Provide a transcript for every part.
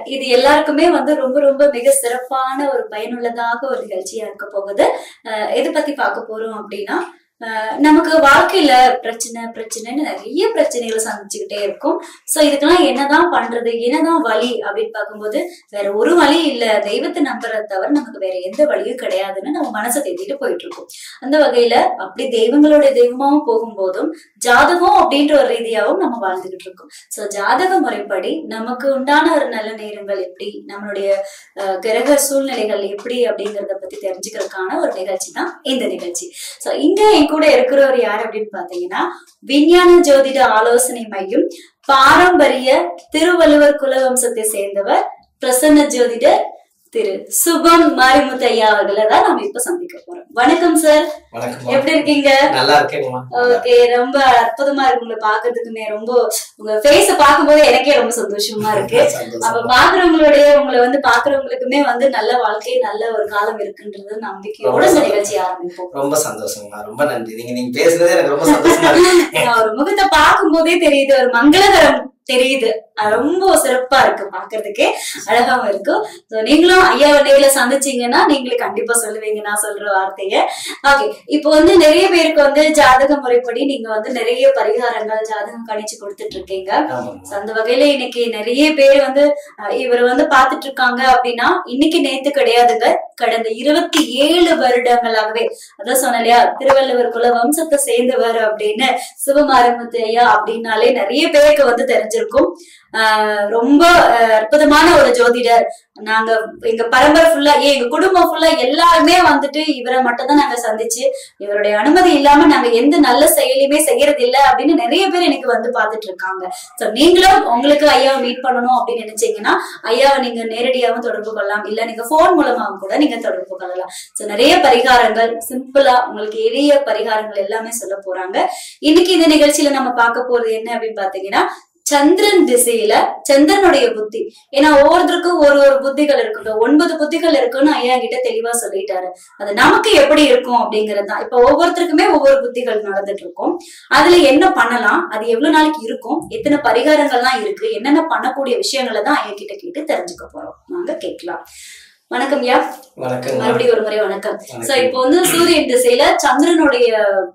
இது எல்லாருக்குமே வந்து ரொம்ப ரொம்ப மிக சிறப்பான ஒரு பயனுள்ளதாக ஒரு நிகழ்ச்சியா இருக்க போகுது அஹ் எது பத்தி பார்க்க போறோம் அப்படின்னா அஹ் நமக்கு வாழ்க்கையில பிரச்சனை பிரச்சனைன்னு நிறைய பிரச்சனைகளை சந்திச்சுக்கிட்டே இருக்கும் சோ இதுக்கெல்லாம் என்னதான் பண்றது என்னதான் வழி அப்படின்னு பார்க்கும்போது வேற ஒரு வழி இல்ல தெய்வத்தை நம்புறத தவிர நமக்கு வேற எந்த வழியும் கிடையாதுன்னு நம்ம மனசை தேடிட்டு போயிட்டு இருக்கோம் அந்த வகையில அப்படி தெய்வங்களுடைய தெய்வமாவும் போகும்போதும் ஜாதகம் அப்படின்ற ஒரு ரீதியாவும் நம்ம வாழ்ந்துகிட்டு இருக்கோம் சோ ஜாதக முறைப்படி நமக்கு உண்டான ஒரு நல்ல நேரங்கள் எப்படி நம்மளுடைய அஹ், கிரக சூழ்நிலைகள் எப்படி அப்படிங்கறத பத்தி தெரிஞ்சுக்கிறதுக்கான ஒரு நிகழ்ச்சி தான் இந்த நிகழ்ச்சி சோ இங்க என் கூட இருக்கிறவர் யார் அப்படின்னு பாத்தீங்கன்னா விஞ்ஞான ஜோதிட ஆலோசனை மையம் பாரம்பரிய திருவள்ளுவர் குலவம்சத்தை சேர்ந்தவர் பிரசன்ன ஜோதிடர் திரு சுபம் மாரிமுத்து ஐயா அவர்களை தான் நம்ம இப்ப சந்திக்க போறோம் வணக்கம் சார் வணக்கம் எப்படி இருக்கீங்க நல்லா இருக்கேங்கம்மா ஓகே ரொம்ப அற்புதமா இருக்கு உங்களை பாக்குறதுக்குமே ரொம்ப உங்க ஃபேஸ பாக்கும்போது எனக்கே ரொம்ப சந்தோஷமா இருக்கு அப்ப சந்தோஷம் பாக்குறவங்களுடைய உங்களை வந்து பாக்குறவங்களுக்குமே வந்து நல்ல வாழ்க்கை நல்ல ஒரு காலம் இருக்குன்றது நம்பிக்கையோட இந்த நிகழ்ச்சி ஆரம்பிப்போம் ரொம்ப சந்தோஷங்கம்மா ரொம்ப நன்றி நீங்க நீங்க பேசுனதே எனக்கு ரொம்ப சந்தோஷமா இருக்கு ஏன்னா, ஒரு முகத்தை பார்க்கும் போதே தெரியுது ஒரு மங்களகரம் தெரியுது அது ரொம்ப சிறப்பா இருக்கு பாக்குறதுக்கே அழகாவும் இருக்கும் So, நீங்களும் ஐயாவை நேர்ல சந்திச்சீங்கன்னா நீங்களே கண்டிப்பா சொல்லுவீங்க நான் சொல்ற வார்த்தைய ஓகே இப்போ வந்து நிறைய பேருக்கு வந்து ஜாதக முறைப்படி நீங்க வந்து நிறைய பரிகாரங்கள் ஜாதகம் கணிச்சு கொடுத்துட்டு இருக்கீங்க ஆமாம்மா. So, அந்த வகையில இன்னைக்கு நிறைய பேர் வந்து அஹ், இவர் வந்து பாத்துட்டு இருக்காங்க அப்படின்னா இன்னைக்கு நேத்து கிடையாதுங்க கடந்த இருபத்தி ஏழு வருடங்களாகவே அதான் சொன்னேன் இல்லையா திருவள்ளுவர் குல வம்சத்தை சேர்ந்தவர் அப்படின்னு சிவமாரிமுத்து ஐயா அப்படின்னாலே நிறைய பேருக்கு வந்து தெரிஞ்சிருக்கும் ஆஹ் ரொம்ப அஹ், அற்புதமான ஒரு ஜோதிடர் நாங்க எங்க பரம்பரை ஃபுல்லா ஏன் எங்க குடும்பம் ஃபுல்லா எல்லாருமே வந்துட்டு இவரை மட்டும் தான் நாங்க சந்திச்சு இவருடைய அனுமதி இல்லாம நாங்க எந்த நல்ல செயலையுமே செய்யறது இல்ல அப்படின்னு நிறைய பேர் எனக்கு வந்து பாத்துட்டு இருக்காங்க சோ நீங்களும் உங்களுக்கு ஐயாவை மீட் பண்ணணும் அப்படின்னு நினைச்சீங்கன்னா ஐயாவை நீங்க நேரடியாவும் தொடர்பு கொள்ளலாம் இல்ல நீங்க போன் மூலமாவும் கூட நீங்க தொடர்பு கொள்ளலாம் சோ நிறைய பரிகாரங்கள் சிம்பிளா உங்களுக்கு எளிய பரிகாரங்கள் எல்லாமே சொல்ல போறாங்க இன்னைக்கு இந்த நிகழ்ச்சியில நம்ம பார்க்க போறது என்ன அப்படின்னு பாத்தீங்கன்னா சந்திரன் திசையில சந்திரனுடைய புத்தி ஏன்னா ஒவ்வொருத்தருக்கும் ஒரு ஒரு புத்திகள் இருக்கட்டும் ஒன்பது புத்திகள் இருக்குன்னு ஐயா கிட்ட தெளிவா சொல்லிட்டாரு அது நமக்கு எப்படி இருக்கும் அப்படிங்கிறது தான் இப்ப ஒவ்வொருத்தருக்குமே ஒவ்வொரு புத்திகள் நடந்துட்டு இருக்கும் அதுல என்ன பண்ணலாம் அது எவ்வளவு நாளைக்கு இருக்கும் எத்தனை பரிகாரங்கள்லாம் இருக்கு என்னென்ன பண்ணக்கூடிய விஷயங்களை தான் ஐயா கிட்ட கேட்டு தெரிஞ்சுக்க போறோம் நாங்க கேட்கலாம் வணக்கம் யா வணக்கங்கம்மா மறுபடியும் ஒரு முறை வணக்கம் சோ வணக்கம். இப்போ வந்து சூரியன் திசையில சந்திரனுடைய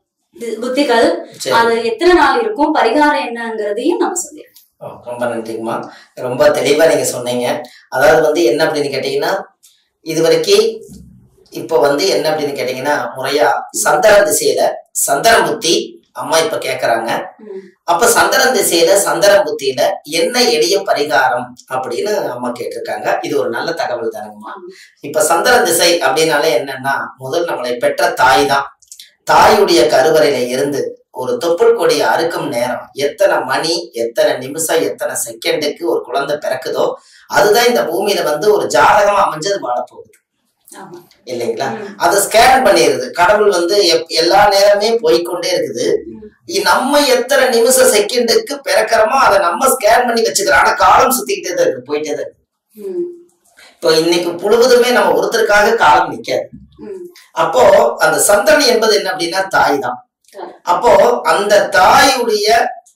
தி- புத்திகள் சரி அது எத்தனை நாள் இருக்கும் பரிகாரம் என்னங்கிறதையும் நம்ம சொல்லிடுறோம் ஓ, ரொம்ப நன்றிங்கம்மா ரொம்ப தெளிவா நீங்க சொன்னீங்க அதாவது வந்து என்ன அப்படின்னு கேட்டீங்கன்னா இது வரைக்கும் இப்போ வந்து என்ன அப்படின்னு கேட்டீங்கன்னா முறையா சந்திரன் திசையில சந்திரன் புத்தி அம்மா இப்ப கேக்குறாங்க ம். அப்ப சந்திரன் திசையில சந்திரன் புத்தியில என்ன எளிய பரிகாரம் அப்படின்னு அம்மா கேட்டிருக்காங்க இது ஒரு நல்ல தகவல் தானுங்கம்மா ஆமா. இப்ப சந்திரன் திசை அப்படின்னாலே என்னன்னா முதல் நம்மளை பெற்ற தாய் தான் தாயுடைய கருவறையில இருந்து ஒரு தொப்புள் கொடியை அறுக்கும் நேரம் எத்தனை மணி எத்தனை நிமிஷம் எத்தனை செகண்டுக்கு ஒரு குழந்தை பிறக்குதோ அதுதான் இந்த பூமியில வந்து ஒரு ஜாதகமா அமைஞ்சது வாழப்போகுது ஆமா இல்லைங்களா ம். அதை ஸ்கேன் பண்ணிடுது கடவுள் வந்து எப்- எல்லா நேரமே போய்க்கொண்டே இருக்குது ம். இ- நம்ம எத்தனை நிமிஷம் செகண்டுக்கு பிறக்கிறோமோ அதை நம்ம ஸ்கேன் பண்ணி வச்சுக்கிறோம் ஆனா காலம் சுத்திக்கிட்டே தான் இருக்கு போயிட்டே தான் இருக்கு ம். இப்போ இன்னைக்கு முழுவதுமே நம்ம ஒருத்தருக்காக காலம் நிக்காது ம். அப்போ அந்த சந்திரன் என்பது என்ன அப்படின்னா தாய் தான் தாய். அப்போ அந்த தாயுடைய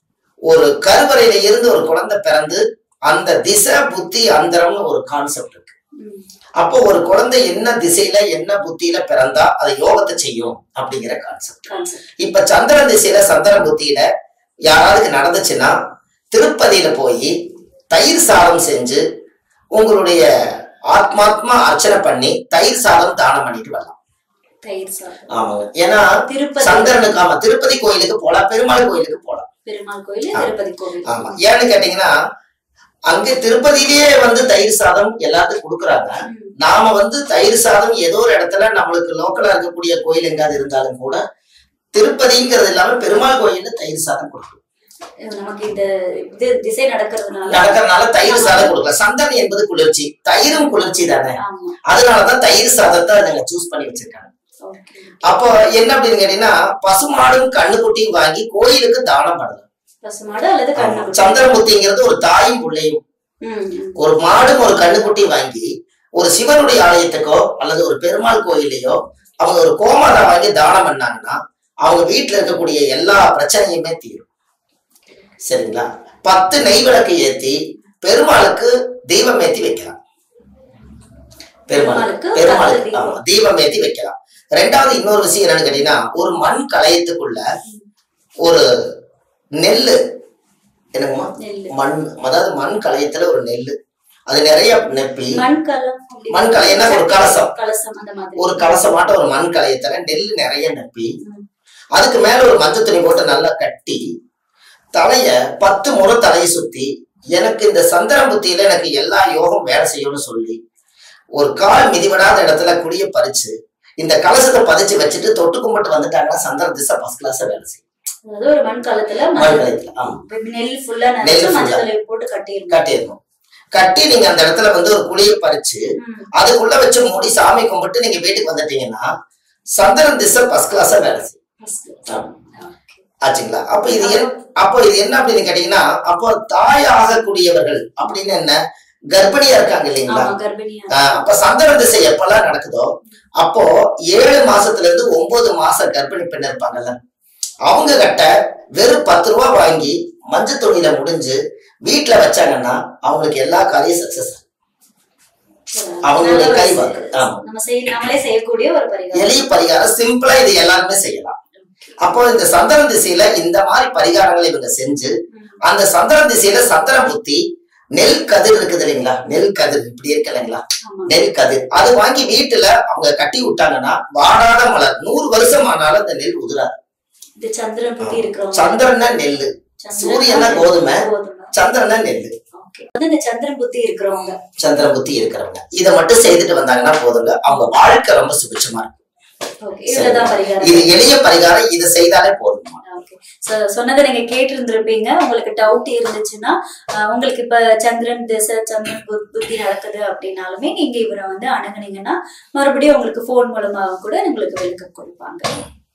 ஒரு கருவறையில இருந்து ஒரு குழந்தை பிறந்து அந்த திசை புத்தி அந்தரம்னு ஒரு கான்செப்ட் இருக்கு ம். அப்போ ஒரு குழந்தை என்ன திசையில என்ன புத்தியில பிறந்தா அது யோகத்தை செய்யும் அப்படிங்கிற கான்செப்ட் Concept. இப்ப சந்திரன் திசையில சந்திரன் புத்தியில யாராருக்கு நடந்துச்சுன்னா திருப்பதியில போய் தயிர் சாதம் செஞ்சு உங்களுடைய ஆத்மாத்மா அர்ச்சனை பண்ணி தயிர் சாதம் தானம் பண்ணிட்டு வரலாம் தயிர் சாதம் ஆமாங்க ஏன்னா திருப்பதி சந்திரனுக்கு ஆமா திருப்பதி கோயிலுக்கு போலாம் பெருமாள் கோயிலுக்கு போலாம் பெருமாள் கோயில் ஆ. திருப்பதி கோவில் ஆமா ஏன்னு கேட்டீங்கன்னா அங்க திருப்பதியிலேயே வந்து தயிர் சாதம் எல்லாத்துக்கும் கொடுக்குறாங்க ம். நாம வந்து தயிர் சாதம் ஏதோ ஒரு இடத்துல நம்மளுக்கு லோக்கலா இருக்கக்கூடிய கோயில் எங்காவது இருந்தாலும் கூட திருப்பதிங்கிறது இல்லாம பெருமாள் கோயில்ல தயிர் சாதம் கொடுக்கும் நமக்கு இந்த இது திசை நடக்கிறதுனால நடக்கிறதுனால தயிர் சாதம் கொடுக்கலாம் சந்தனம் என்பது குளிர்ச்சி தயிரும் குளிர்ச்சி தானே ஆமா அதனாலதான் தயிர் சாதத்தை அதுங்க சூஸ் பண்ணி வச்சிருக்காங்க ஓகே அப்போ என்ன அப்படின்னு கேட்டீங்கன்னா பசுமாடும் கண்ணுக்குட்டியும் வாங்கி கோயிலுக்கு தானம் பண்ணலாம் பசுமாடு அல்லது கண்ணு சந்திரமுத்திங்கிறது ஒரு தாயும் பிள்ளையும் ம் ம். ஒரு மாடும் ஒரு கண்ணுக்குட்டி வாங்கி ஒரு சிவனுடைய ஆலயத்துக்கோ அல்லது ஒரு பெருமாள் கோயிலையோ அவங்க ஒரு கோமாதா வாங்கி தானம் பண்ணாங்கன்னா அவங்க வீட்டுல இருக்கக்கூடிய எல்லா பிரச்சனையுமே தீரும் சரிங்களா பத்து நெய் விளக்கு ஏத்தி பெருமாளுக்கு தீபம் ஏத்தி வைக்கலாம் பெருமாள் பெருமாளுக்கு பெருமாள் பத்து தீபம். ஆமா தீபம் ஏத்தி வைக்கலாம் ரெண்டாவது இன்னொரு விஷயம் என்னன்னு கேட்டீங்கன்னா ஒரு மண் கலயத்துக்குள்ள ஒரு நெல்லு என்னங்கம்மா நெல்லு மண் அதாவது மண் கலயத்துல ஒரு நெல்லு அது நிறைய நெப்பி மண்கலம் அப்படி- மண் கலயம்னா ஒரு கலசம் கலசம் அந்த மாதிரி ஒரு கலசமாட்ட ஒரு மண் கலயத்துல நெல் நிறைய நெப்பி ம். அதுக்கு மேல ஒரு மஞ்சள் துணி போட்டு நல்லா கட்டி தலைய பத்து முறை தலையை சுத்தி எனக்கு இந்த சந்திரன் புத்தியில எனக்கு எல்லா யோகம் வேலை செய்யும்னு சொல்லி ஒரு கால் மிதிபடாத இடத்துல குடிய பறிச்சு இந்த கலசத்தை பதிச்சு வச்சுட்டு தொட்டு கும்பிட்டு வந்துட்டாங்கன்னா சந்திரன் திசை ஃபர்ஸ்ட் கிளாஸ் வேலை செய்யும் அதாவது ஒரு மண் கலத்துல மண் மஞ்சள் கலயத்துல ஆமா இப்ப நெல் ஃபுல்லா நெல் நினைச்சு full-ஆ. மஞ்சள் தலையை போட்டு கட்டிடணும் கட்டிடணும் கட்டி நீங்க அந்த இடத்துல வந்து ஒரு குழியை பறிச்சு ம். அதுக்குள்ள வச்சு மூடி சாமி கும்பிட்டு நீங்க வீட்டுக்கு வந்துட்டீங்கன்னா சந்திரன் திசை ஃபர்ஸ்ட் கிளாஸா வேலை செய்யும் First. ஆமா. Okay. ஆச்சுங்களா அப்ப இது என்- அப்போ இது என்ன அப்படின்னு கேட்டீங்கன்னா அப்போ தாய் ஆகக்கூடியவர்கள் அப்படின்னு என்ன கர்ப்பிணியா இருக்காங்க இல்லைங்களா ஆமா கர்ப்பிணியா ஆஹ் அப்ப சந்திரன் திசை எப்பெல்லாம் நடக்குதோ அப்போ ஏழு மாசத்துல இருந்து ஒன்பது மாசம் கர்ப்பிணி பெண் இருப்பாங்கல்ல அவங்க கிட்ட வெறும் பத்து ரூபா வாங்கி மஞ்சள் துணியில முடிஞ்சு வீட்டுல வச்சாங்கன்னா அவங்களுக்கு எல்லா காரியம் சக்சஸ் அவங்களுடைய நல்ல ஒரு கை செயல். வாக்கு. ஆமா. நம்ம செய் நம்மளே செய்யக்கூடிய ஒரு பரிகாரம் எளிய பரிகாரம் சிம்பிளா இது எல்லாருமே செய்யலாம் அப்போ இந்த சந்திரன் திசையில இந்த மாதிரி பரிகாரங்களை இவங்க செஞ்சு ம். அந்த சந்திரன் திசையில சந்திரன் புத்தி நெல் கதிர் இருக்குது இல்லைங்களா நெல் கதிர் இப்படி இருக்கு இல்லைங்களா ஆமா நெல் கதிர் அது வாங்கி வீட்டுல அவங்க கட்டி விட்டாங்கன்னா வாடாத மலர் நூறு வருஷம் ஆனாலும் அந்த நெல் உதிராது இது சந்திரன் புத்தி இருக்கிறவங்க சந்திரன்னா நெல்லு சந்திரன் சூரியன்னா கோதுமை கோதுமை சந்திரன்னா நெல்லு ஓகே வந்து இந்த சந்திரன் புத்தி இருக்கிறவங்க சந்திரன் புத்தி இருக்கிறவங்க இதை மட்டும் செய்துட்டு வந்தாங்கன்னா போதுங்க அவங்க வாழ்க்கை ரொம்ப சுபிட்சமா இருக்கும் ஓகே இவ்வளவுதான் பரிகாரம் இது எளிய பரிகாரம் இதை செய்தாலே போதும் ஓகே சோ சொன்னதை நீங்க கேட்டிருந்திருப்பீங்க உங்களுக்கு டவுட் இருந்துச்சுன்னா அஹ், உங்களுக்கு இப்ப சந்திரன் திசை சந்திரன் புத்- புத்தி நடக்குது அப்படின்னாலுமே நீங்க இவரை வந்து அணுகுனீங்கன்னா மறுபடியும் உங்களுக்கு போன் மூலமாக கூட உங்களுக்கு விளக்கம் கொடுப்பாங்க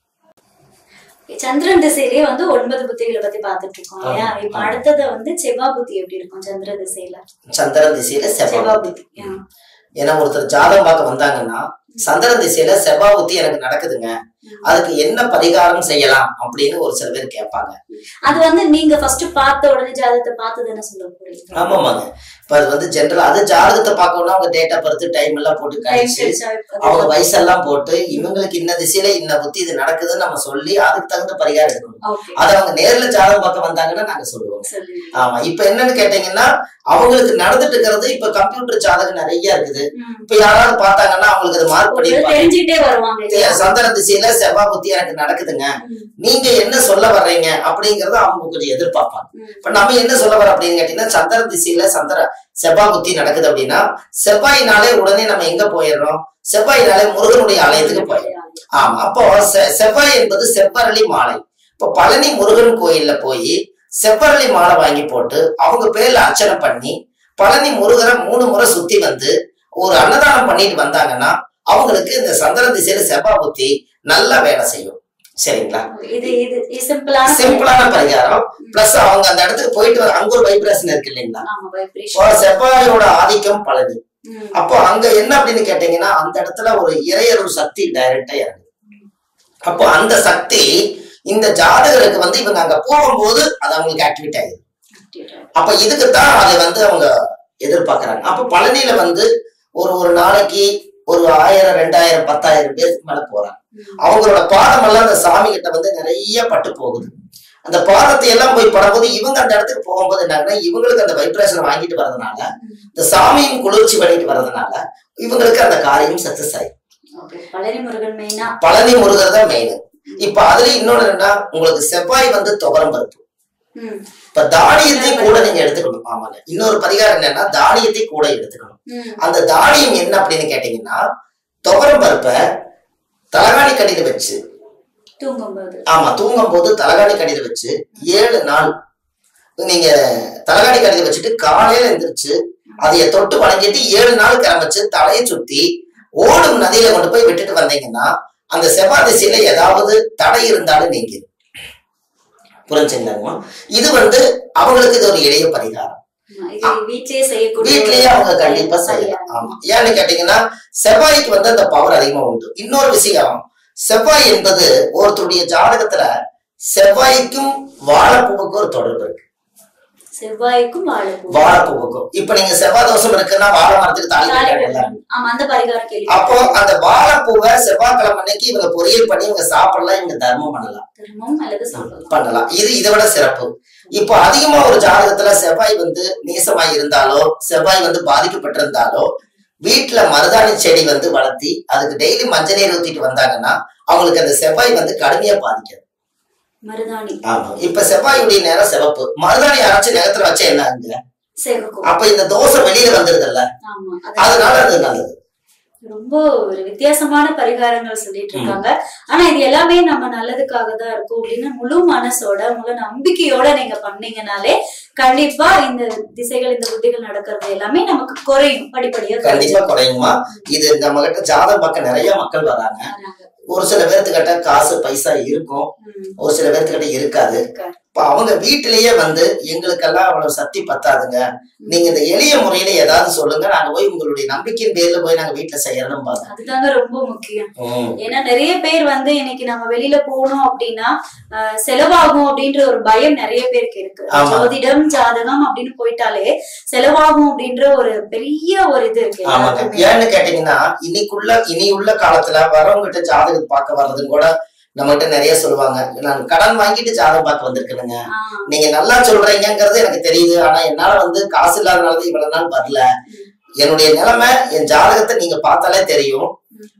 சந்திரன் திசையிலேயே வந்து ஒன்பது புத்திகளை பத்தி பாத்துட்டு இருக்கோம் இல்லையா ஆமா. இப்ப அடுத்தது வந்து செவ்வாய் புத்தி எப்படி இருக்கும் சந்திர திசையில சந்திரன் திசையில செவ்வாய் செவ்வாய் புத்தி ஆ. ஏன்னா ஒருத்தர் ஜாதகம் பார்க்க வந்தாங்கன்னா சந்திரன் திசையில செவ்வாய் புத்தி எனக்கு நடக்குதுங்க அதுக்கு என்ன பரிகாரம் செய்யலாம் அப்படின்னு ஒரு சில பேர் கேட்பாங்க அது வந்து நீங்க ஃபர்ஸ்ட் பார்த்த உடனே ஜாதகத்தை பார்த்து தானே சொல்ல போறீங்க ஆமாமாங்க இப்ப அது வந்து ஜென்ரல் அது ஜாதகத்தை பார்க்கணும்னா அவங்க டேட்டா பர்த் டைம் எல்லாம் போட்டு கழிச்சு அவங்க வயசெல்லாம் போட்டு இவங்களுக்கு இன்ன திசையில இன்ன புத்தி இது நடக்குதுன்னு நம்ம சொல்லி அதுக்கு தகுந்த பரிகாரம் எடுக்கணும் ஓகே அது அவங்க நேர்ல ஜாதகம் பார்க்க வந்தாங்கன்னா நாங்க சொல்லுவோம் சொல்லுங்க ஆமா இப்ப என்னன்னு கேட்டீங்கன்னா அவங்களுக்கு நடந்துட்டு இருக்கிறது இப்ப கம்ப்யூட்டர் ஜாதகம் நிறைய இருக்குது ம். இப்ப யாராவது பார்த்தாங்கன்னா அவங்களுக்கு அது மார்க் ஒரு பண்ணிருப்பாங்க தெரிஞ்சுக்கிட்டே வருவாங்க இல்லையா? சந்திர திசையில செவ்வாய் புத்தி எனக்கு நடக்குதுங்க ம், நீங்க என்ன சொல்ல வர்றீங்க அப்படிங்கறத அவங்க கொஞ்சம் எதிர்பார்ப்பாங்க ம். இப்ப நம்ம என்ன சொல்ல வரோம் அப்படின்னு கேட்டீங்கன்னா சந்திர திசையில சந்திர செவ்வாய் புத்தி நடக்குது அப்படின்னா செவ்வாயினாலே உடனே நம்ம எங்க போயிடுறோம் செவ்வாயினாலே முருகனுடைய ஆலயத்துக்கு போயிடுறோம் ஆமா அப்போ செ- செவ்வாய் என்பது செவ்வரளி மாலை இப்போ பழனி முருகன் கோயில்ல போய் செவ்வரளி மாலை வாங்கி போட்டு அவங்க பேர்ல அர்ச்சனை பண்ணி பழனி முருகரை மூணு முறை சுத்தி வந்து ஒரு அன்னதானம் பண்ணிட்டு வந்தாங்கன்னா அவங்களுக்கு இந்த சந்திர திசையில செவ்வாய் புத்தி நல்லா வேலை செய்யும் சரிங்களா இது இது இது சிம்பிளான சிம்பிளான பரிகாரம் பிளஸ் அவங்க அந்த இடத்துக்கு போயிட்டு வர அங்க ஒரு வைப்ரேஷன் இருக்கு இல்லைங்களா ஆமா vibration. இப்போ செவ்வாயோட ஆதிக்கம் பழனி ம், அப்போ அங்க என்ன அப்படின்னு கேட்டீங்கன்னா அந்த இடத்துல ஒரு இறையருள் சக்தி டைரக்டா இறங்குது அப்போ அந்த சக்தி இந்த ஜாதகருக்கு வந்து இவங்க அங்க போகும்போது அது அவங்களுக்கு ஆக்டிவேட் ஆகுது அப்ப இதுக்கு தான் அதை வந்து அவங்க எதிர்பார்க்கறாங்க அப்ப பழனியில வந்து ஒரு ஒரு நாளைக்கு ஒரு ஆயிரம் ரெண்டாயிரம் பத்தாயிரம் பேருக்கு மேல போறாங்க ம். அவங்களோட பாதம் எல்லாம் அந்த சாமி கிட்ட வந்து நிறைய பட்டு போகுது அந்த பாதத்தை எல்லாம் போய் படும்போது இவங்க அந்த இடத்துக்கு போகும்போது என்னன்னா இவங்களுக்கு அந்த வைப்ரேஷன் வாங்கிட்டு வர்றதுனால இந்த சாமியும் குளிர்ச்சி பண்ணிட்டு வர்றதுனால இவங்களுக்கு அந்த காரியம் சக்சஸ் ஆயிடும் Okay. பழனி முருகன் மெயினா பழனி முருகர் தான் மெயின் இப்ப அதுல இன்னொன்னு என்னன்னா உங்களுக்கு செவ்வாய் வந்து துவரம் பருப்பு ம், இப்ப தானியத்தை கூட நீங்க எடுத்துக்கணும் ஆமாங்க இன்னொரு பரிகாரம் என்னன்னா தானியத்தை கூட எடுத்துக்கணும் ம், அந்த தானியம் என்ன அப்படின்னு கேட்டீங்கன்னா துவரம் பருப்பை தலகாணி கடியில வச்சு தூங்கும்போது ஆமா தூங்கும் போது தலகாணி கடியில வச்சு ஏழு நாள் நீங்க தலகாணி கடியில வச்சுட்டு காலையில எந்திரிச்சு அதைய தொட்டு வணங்கிட்டு ஏழு நாள் கிளம்பிச்சு தலையை சுத்தி ஓடும் நதியில கொண்டு போய் விட்டுட்டு வந்தீங்கன்னா அந்த செவ்வாய் திசையில ஏதாவது தடை இருந்தாலும் நீங்கிடும் புரிஞ்சுங்களாங்கம்மா இது வந்து அவங்களுக்கு இது ஒரு எளிய பரிகாரம் ஆமா, இது வீட்லயே செய்யக்கூடிய வீட்லயே அவங்க கண்டிப்பா செய்யலாம் ஆமா ஏன்னு கேட்டீங்கன்னா செவ்வாய்க்கு வந்து அந்த பவர் அதிகமா உண்டு இன்னொரு விஷயம் செவ்வாய் என்பது ஒருத்தருடைய ஜாதகத்துல செவ்வாய்க்கும் வாழைப்பூவுக்கும் ஒரு தொடர்பு இருக்கு செவ்வாய்க்கும் வாழைப்பூ வாழைப்பூவுக்கும் இப்ப நீங்க செவ்வாய் தோஷம் இருக்குன்னா வாழை மரத்துக்கு தாலி தாலி கட்டுறாங்கல்ல கட்டணும். ஆமா அந்த பரிகாரம் கேள்வி அப்போ அந்த வாழைப்பூவை செவ்வாய்க்கிழமை அன்னைக்கு இவங்க பொரியல் பண்ணி இவங்க சாப்பிடலாம் இவங்க தர்மம் பண்ணலாம் திரும்பவும் அல்லது சொல்லலாம் பண்ணலாம் இது இதை விட சிறப்பு இப்போ அதிகமா ஒரு ஜாதகத்துல செவ்வாய் வந்து நீசமாய் இருந்தாலோ செவ்வாய் வந்து பாதிக்கப்பட்டிருந்தாலோ வீட்டுல மருதாணி செடி வந்து வளர்த்தி அதுக்கு டெய்லி மஞ்சள் நீர் ஊத்திட்டு வந்தாங்கன்னா அவங்களுக்கு அந்த செவ்வாய் வந்து கடுமையா பாதிக்காது மருதாணி ஆமா இப்ப செவ்வாயுடைய நேரம் சிவப்பு மருதாணி அரைச்சு நேரத்துல வச்சா என்ன ஆகுங்க சேகக்கும் அப்ப இந்த தோசை வெளியில வந்துருதுல்ல ஆமா அது அதனால அது நல்லது ரொம்ப ஒரு வித்தியாசமான பரிகாரங்கள் சொல்லிட்டு இருக்காங்க ஆனா இது எல்லாமே நம்ம நல்லதுக்காக தான் இருக்கும் அப்படின்னு முழு மனசோட முழு நம்பிக்கையோட நீங்க பண்ணீங்கனாலே கண்டிப்பா இந்த திசைகள் இந்த புத்திகள் நடக்கிறது எல்லாமே நமக்கு குறையும் படிப்படியா கண்டிப்பா குறையுமா இது நம்ம கிட்ட ஜாதகம் பார்க்க நிறைய மக்கள் வராங்க வராங்க. ஒரு சில பேர்த்துக்கிட்ட காசு பைசா இருக்கும் ம், ஒரு சில பேர்த்துக்கிட்ட இருக்காது இருக்காரு. இப்ப அவங்க வீட்டிலேயே வந்து எங்களுக்கெல்லாம் அவ்வளவு சக்தி பத்தாதுங்க நீங்க இந்த எளிய முறையில ஏதாவது சொல்லுங்க நாங்க போய் உங்களுடைய நம்பிக்கையின் பேர்ல போய் நாங்க வீட்டுல செய்யறோம் பார்த்தோம் அதுதாங்க ரொம்ப முக்கியம் உம் ஏன்னா நிறைய பேர் வந்து இன்னைக்கு நம்ம வெளியில போகணும் அப்படின்னா ஆஹ், செலவாகும் அப்படின்ற ஒரு பயம் நிறைய பேருக்கு இருக்கு ஆமா. ஜோதிடம் ஜாதகம் அப்படின்னு போயிட்டாலே செலவாகும் அப்படின்ற ஒரு பெரிய ஒரு இது இருக்கு ஆமாங்க எல்லாருக்குமே. ஏன்னு கேட்டீங்கன்னா இன்னைக்குள்ள இனி உள்ள காலத்துல வரவங்கிட்ட ஜாதகம் பார்க்க வர்றதுன்னு கூட நம்மகிட்ட நிறைய சொல்லுவாங்க நான் கடன் வாங்கிட்டு ஜாதகம் பார்க்க வந்திருக்கேனுங்க ஆஹ், நீங்க நல்லா சொல்றீங்கிறது எனக்கு தெரியுது ஆனா என்னால வந்து காசு இல்லாதனால தான் இவ்வளவு நாள் வரல என்னுடைய நிலைமை என் ஜாதகத்தை நீங்க பார்த்தாலே தெரியும்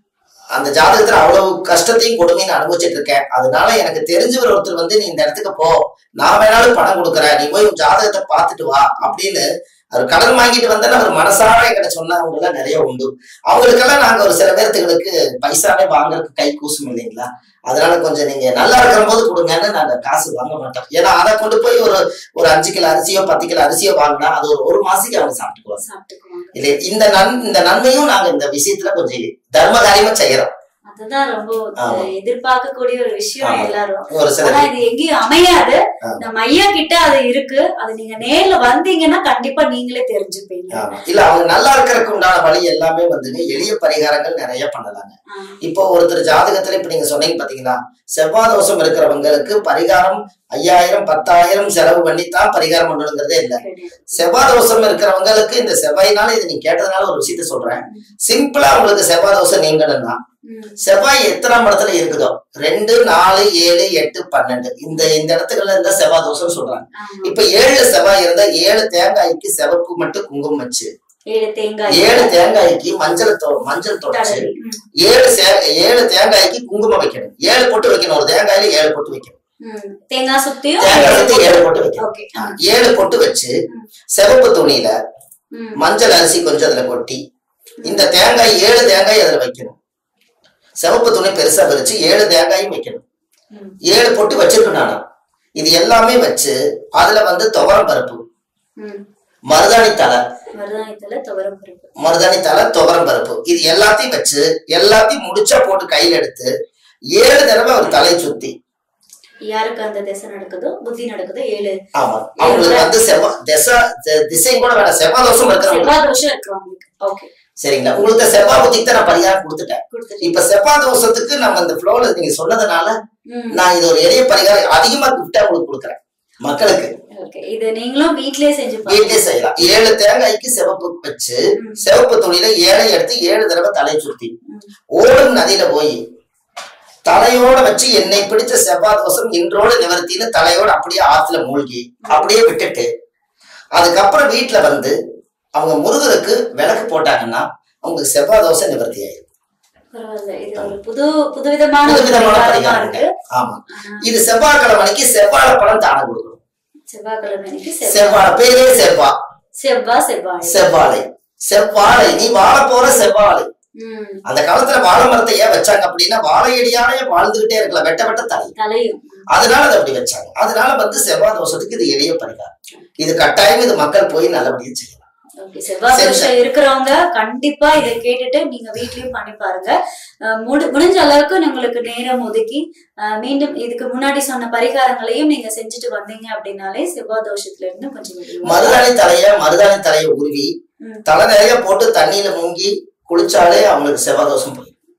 அந்த ஜாதகத்துல அவ்வளவு கஷ்டத்தையும் கொடுமையும் நான் அனுபவிச்சுட்டு இருக்கேன் அதனால எனக்கு தெரிஞ்சவர் ஒருத்தர் வந்து நீ இந்த இடத்துக்கு போ நான் வேணாலும் பணம் கொடுக்குறேன் நீ போய் உன் ஜாதகத்தை பார்த்துட்டு வா அப்படின்னு அவர் கடன் வாங்கிட்டு வந்தா அவர் மனசார என்கிட்ட சொன்னவங்க எல்லாம் நிறைய உண்டு அவங்களுக்கெல்லாம் நாங்க ஒரு சில பேர்த்துகளுக்கு பைசாவே வாங்குறதுக்கு கை கூசும் இல்லைங்களா அதனால கொஞ்சம் நீங்க நல்லா இருக்கிற போது கொடுங்கன்னு நாங்க காசு வாங்க மாட்டோம் ஏன்னா அதை கொண்டு போய் ஒரு ஒரு அஞ்சு கிலோ அரிசியோ பத்து கிலோ அரிசியோ வாங்கினா அது ஒரு ஒரு மாசத்துக்கு அவங்க சாப்பிட்டுக்குவாங்க சாப்பிட்டுக்குவாங்க இல்லை இந்த நன் இந்த நன்மையும் நாங்க இந்த விஷயத்துல கொஞ்சம் தர்ம காரியமா செய்யறோம் அதுதான் ரொம்ப ஆமா. எதிர்பார்க்கக்கூடிய ஒரு விஷயம் ஆமா. எல்லாரும் ஒரு சில ஆனா இது எங்கேயும் அமையாது ஆ. நம்ம ஐயா கிட்ட அது இருக்கு அது நீங்க நேர்ல வந்தீங்கன்னா கண்டிப்பா நீங்களே தெரிஞ்சுப்பீங்க ஆமா. இல்ல அவங்க நல்லா இருக்கறதுக்கு உண்டான வழி எல்லாமே வந்துங்க எளிய பரிகாரங்கள் நிறைய பண்ணலாங்க ஆ, இப்போ ஒருத்தர் ஜாதகத்துல இப்ப நீங்க சொன்னீங்க பாத்தீங்களா செவ்வாய் தோஷம் இருக்கிறவங்களுக்கு பரிகாரம் ஐயாயிரம் பத்தாயிரம் செலவு பண்ணி தான் பரிகாரம் பண்ணணுங்கிறதே இல்ல கிடையாது. செவ்வாய் தோஷம் இருக்கிறவங்களுக்கு இந்த செவ்வாய்னால இது நீ கேட்டதுனால ஒரு விஷயத்த சொல்றேன் சிம்பிளா உங்களுக்கு செவ்வாய் தோஷம் நீங்கணும்னா ம், செவ்வாய் எத்தனாம் இடத்துல இருக்குதோ ரெண்டு நாலு ஏழு எட்டு பன்னெண்டு இந்த இந்த இடத்துக்குள்ள இருந்தா செவ்வாய் தோஷம் சொல்றாங்க ஆமா. இப்ப ஏழு செவ்வாய் இருந்தா ஏழு தேங்காய்க்கு சிவப்பு மட்டும் குங்குமம் வச்சு ஏழு தேங்காய் ஏழு தேங்காய்க்கு மஞ்சள் தொ- மஞ்சள் தொடச்சு தடவி. ம், ஏழு சே- ஏழு தேங்காய்க்கு குங்குமம் வைக்கணும் ஏழு பொட்டு வைக்கணும் ஒரு தேங்காயில ஏழு பொட்டு வைக்கணும் ம். தேங்காய் சுத்தியும் தேங்காய் சுத்தி ஏழு பொட்டு வைக்கணும் ஓகே ஆ, ஏழு பொட்டு வச்சு சிவப்பு துணியில ம், மஞ்சள் அரிசி கொஞ்சம் அதுல கொட்டி இந்த தேங்காய் ஏழு தேங்காய் அதுல வைக்கணும் சிவப்பு துணி பெருசா விரிச்சு ஏழு தேங்காயும் வைக்கணும் ம். ஏழு பொட்டு வச்சிருக்கணும் நானா இது எல்லாமே வச்சு அதுல வந்து துவரம் பருப்பு ம். மருதாணி தலை மருதாணித்தலை துவரம் பருப்பு மருதாணி தலை துவரம் பருப்பு இது எல்லாத்தையும் வச்சு எல்லாத்தையும் முடிச்சா போட்டு கையில எடுத்து ஏழு தடவை ஒரு தலையை சுத்தி யாருக்கு அந்த திசை நடக்குதோ புத்தி நடக்குதோ ஏழு ஆமா அவங்களுக்கு வந்து செவ்வா திசை தி- திசையும் கூட வேணாம் செவ்வாய் தோஷம் இருக்கிறவங்க செவ்வாய் தோஷம் இருக்கிறவங்களுக்கு ஓகே சரிங்களா உங்களுக்கு இந்த செவ்வாய் புத்திக்கு தான் நான் பரிகாரம் கொடுத்துட்டேன் கொடுத்துட்டு இப்ப செவ்வாய் தோஷத்துக்கு நம்ம இந்த ஃப்ளோல நீங்க சொன்னதுனால ம், நான் இது ஒரு எளிய பரிகாரம் அதிகமா கிஃப்டா உங்களுக்கு கொடுக்குறேன் மக்களுக்கு ஓகே இது நீங்களும் வீட்லயே செஞ்சு பாருங்க வீட்லயே செய்யலாம் ஏழு தேங்காய்க்கு சிவப்பு வச்சு ம். சிவப்பு துணியில ஏழை எடுத்து ஏழு தடவை தலையை சுத்தி ம். ஓடும் நதியில போய் தலையோட வச்சு என்னை பிடிச்ச செவ்வாய் தோஷம் இன்றோடு நிவர்த்தின்னு தலையோட அப்படியே ஆத்துல மூழ்கி அப்படியே விட்டுட்டு அதுக்கப்புறம் வீட்டுல வந்து அவங்க முருகருக்கு விளக்கு போட்டாங்கன்னா அவங்களுக்கு செவ்வாய் தோசை நிவர்த்தி ஆயிடும் பரவாயில்ல இது ஒரு புது புதுவிதமான ஒரு புதுவிதமான பரிகாரமா பரிகாரம் இருக்கு ஆமா ஆனா, இது செவ்வாய்க்கிழமைக்கு செவ்வாழை பழம் தானம் கொடுக்கணும் செவ்வாய்க்கிழமை அன்னைக்கு செவ்வாய் செவ்வாழை பேரே செவ்வா செவ்வாய் செவ்வாய் செவ்வாழை செவ்வாழை நீ வாழ போற செவ்வாழை ம் அந்த காலத்துல வாழை மரத்தை ஏன் வச்சாங்க அப்படின்னா வாழையடியாலே வாழ்ந்துகிட்டே இருக்கலாம் வெட்ட வெட்ட தலை தலையும் அதனால அதை அப்படி வச்சாங்க அதனால வந்து செவ்வாய் தோஷத்துக்கு இது எளிய பரிகாரம் இது கட்டாயம் இது மக்கள் போய் நல்லபடியா செய்யலாம் ஓகே செவ்வாய் சரி, தோஷம் இருக்கிறவங்க கண்டிப்பா இதை கேட்டுட்டு நீங்க வீட்லயும் பண்ணி பாருங்க அஹ் முடி- முடிஞ்ச அளவுக்கு உங்களுக்கு நேரம் ஒதுக்கி அஹ் மீண்டும் இதுக்கு முன்னாடி சொன்ன பரிகாரங்களையும் நீங்க செஞ்சுட்டு வந்தீங்க அப்படின்னாலே செவ்வாய் தோஷத்துல இருந்து கொஞ்சம் வெளியே வரலாம். மருதாணி தலைய மருதாணி தலைய உருவி ம். தலை நிறைய போட்டு தண்ணியில முங்கி குளிச்சாலே அவங்களுக்கு செவ்வாய் தோஷம் போயிடும்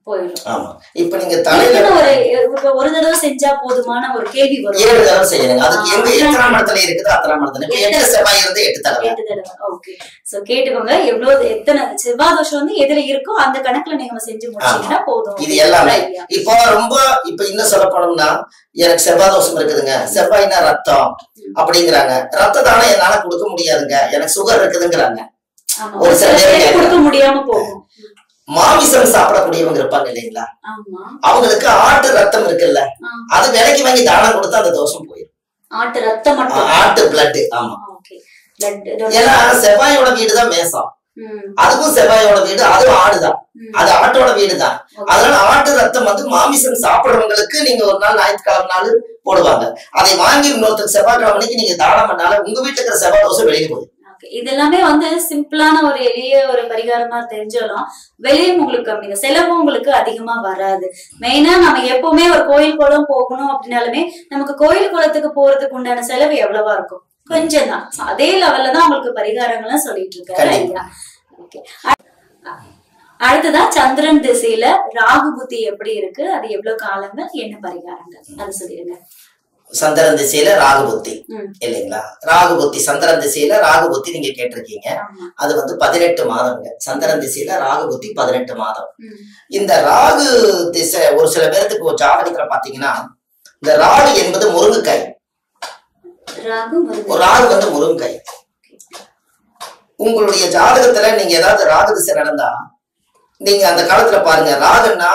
போயிடும் ஆமா இப்ப நீங்க தலையில இதுக்குன்னு ஒரு இப்ப ஒரு தடவை செஞ்சா போதுமான ஒரு கேள்வி வரும் ஏழு தடவை செய்யணுங்க அதுக்கு எங்க எத்தனாம் இடத்துல இருக்குது அத்தனாம் இடத்துல இப்ப எட்டு செவ்வாய் இருந்து எட்டு தடவை எட்டு தடவை ஓகே சோ கேட்டுக்கோங்க எவ்வளவு எத்தனை செவ்வாய் தோஷம் வந்து எதுல இருக்கோ அந்த கணக்குல நீங்க செஞ்சு முடிச்சீங்கன்னா போதும் இது எல்லாமே ஐயா. இப்போ ரொம்ப இப்ப இன்னும் சொல்ல போனோம்னா எனக்கு செவ்வாய் தோஷம் இருக்குதுங்க செவ்வாய்னா ரத்தம் அப்படிங்கிறாங்க ரத்த தானம் என்னால கொடுக்க முடியாதுங்க எனக்கு சுகர் இருக்குதுங்கிறாங்க ஆமா. ஒரு சில சில பேர் பேருக்கு கேட்கலாம். கொடுக்க முடியாம போகும் மாமிசம் சாப்பிடக்கூடியவங்க இருப்பாங்க இல்லைங்களா ஆமா அவங்களுக்கு ஆட்டு ரத்தம் இருக்குல்ல ஆ. அது விலைக்கு வாங்கி தானம் கொடுத்தா அந்த தோஷம் போயிடும் ஆட்டு ரத்தம் மட்டும் ஆட்டு பிளட் ஆமா ஓகே பிளட் ஏன்னா செவ்வாயோட வீடு தான் மேசம் அதுவும் செவ்வாயோட வீடு அதுவும் ஆடுதான் அது ஆட்டோட வீடு தான் அதனால ஆட்டு ரத்தம் வந்து மாமிசம் சாப்பிடுறவங்களுக்கு நீங்க ஒரு நாள் ஞாயிற்றுக்கிழமை நாள் போடுவாங்க அதை வாங்கி இன்னொருத்தர் செவ்வாய்க்கிழமை அன்னைக்கு நீங்க தானம் பண்ணால உங்க வீட்டுல இருக்கிற செவ்வாய் தோசை வெளியே போகுது இதெல்லாமே வந்து சிம்பிளான ஒரு எளிய ஒரு பரிகாரமா தெரிஞ்சாலும் வெளியும் உங்களுக்கு கம்மிங்க செலவும் உங்களுக்கு அதிகமா வராது மெயினா நம்ம எப்பவுமே ஒரு கோயில் குளம் போகணும் அப்படின்னாலுமே நமக்கு கோயில் குளத்துக்கு போறதுக்கு உண்டான செலவு எவ்வளவா இருக்கும் கொஞ்சம் தான் அதே லெவல்ல தான் உங்களுக்கு பரிகாரங்களும் சொல்லிட்டு இருக்காரு கண்டிப்பா. ஐயா ஓகே அடுத்ததா சந்திரன் திசையில ராகு புத்தி எப்படி இருக்கு அது எவ்வளவு காலங்கள் என்ன பரிகாரங்கள் அது சொல்லிடுங்க சந்திரன் திசையில ராகு புத்தி ம். இல்லைங்களா ராகு புத்தி சந்திரன் திசையில ராகு புத்தி நீங்க கேட்டிருக்கீங்க ஆமா அது வந்து பதினெட்டு மாதம்ங்க சந்திரன் திசையில ராகு புத்தி பதினெட்டு மாதம் ம். இந்த ராகு திசை ஒரு சில பேர்த்துக்கு ஒரு ஜாதகத்துல பாத்தீங்கன்னா இந்த ராகு என்பது முருங்கைக்காய் ராகு ஒரு முருகன் ராகு வந்து முருங்கைக்காய் உங்களுடைய ஜாதகத்துல நீங்க ஏதாவது ராகு திசை நடந்தா நீங்க அந்த காலத்துல பாருங்க ராகுன்னா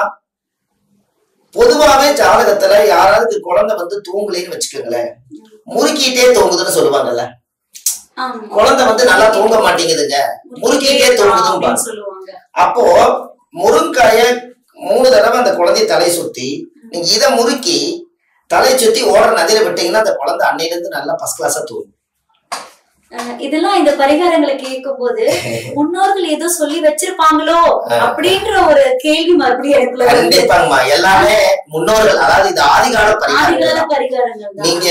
பொதுவாவே ஜாதகத்துல யாராவது குழந்தை வந்து தூங்கலைன்னு வச்சுக்கோங்களேன் முறுக்கிட்டே தூங்குதுன்னு சொல்லுவாங்கல்ல ஆமா குழந்தை வந்து நல்லா தூங்க மாட்டேங்குதுங்க முறுக்கிட்டே தூங்குதுன்னு அப்படின்னு சொல்லுவாங்க அப்போ முருங்காய மூணு தடவை அந்த குழந்தைய தலை சுத்தி நீங்க இதை முறுக்கி தலை சுத்தி ஓடுற நதியில விட்டீங்கன்னா அந்த குழந்தை அன்னையில இருந்து நல்லா ஃபர்ஸ்ட் கிளாஸா தூங்கும் அஹ் இதெல்லாம் இந்த பரிகாரங்களை கேட்கும் போது முன்னோர்கள் ஏதோ சொல்லி வச்சிருப்பாங்களோ அப்படின்ற ஒரு கேள்வி மறுபடியும் எனக்குள்ள வருது. கண்டிப்பாங்கம்மா எல்லாமே முன்னோர்கள் அதாவது இது ஆதிகால பரிகாரம் ஆதிகால பரிகாரங்கள் தான் நீங்க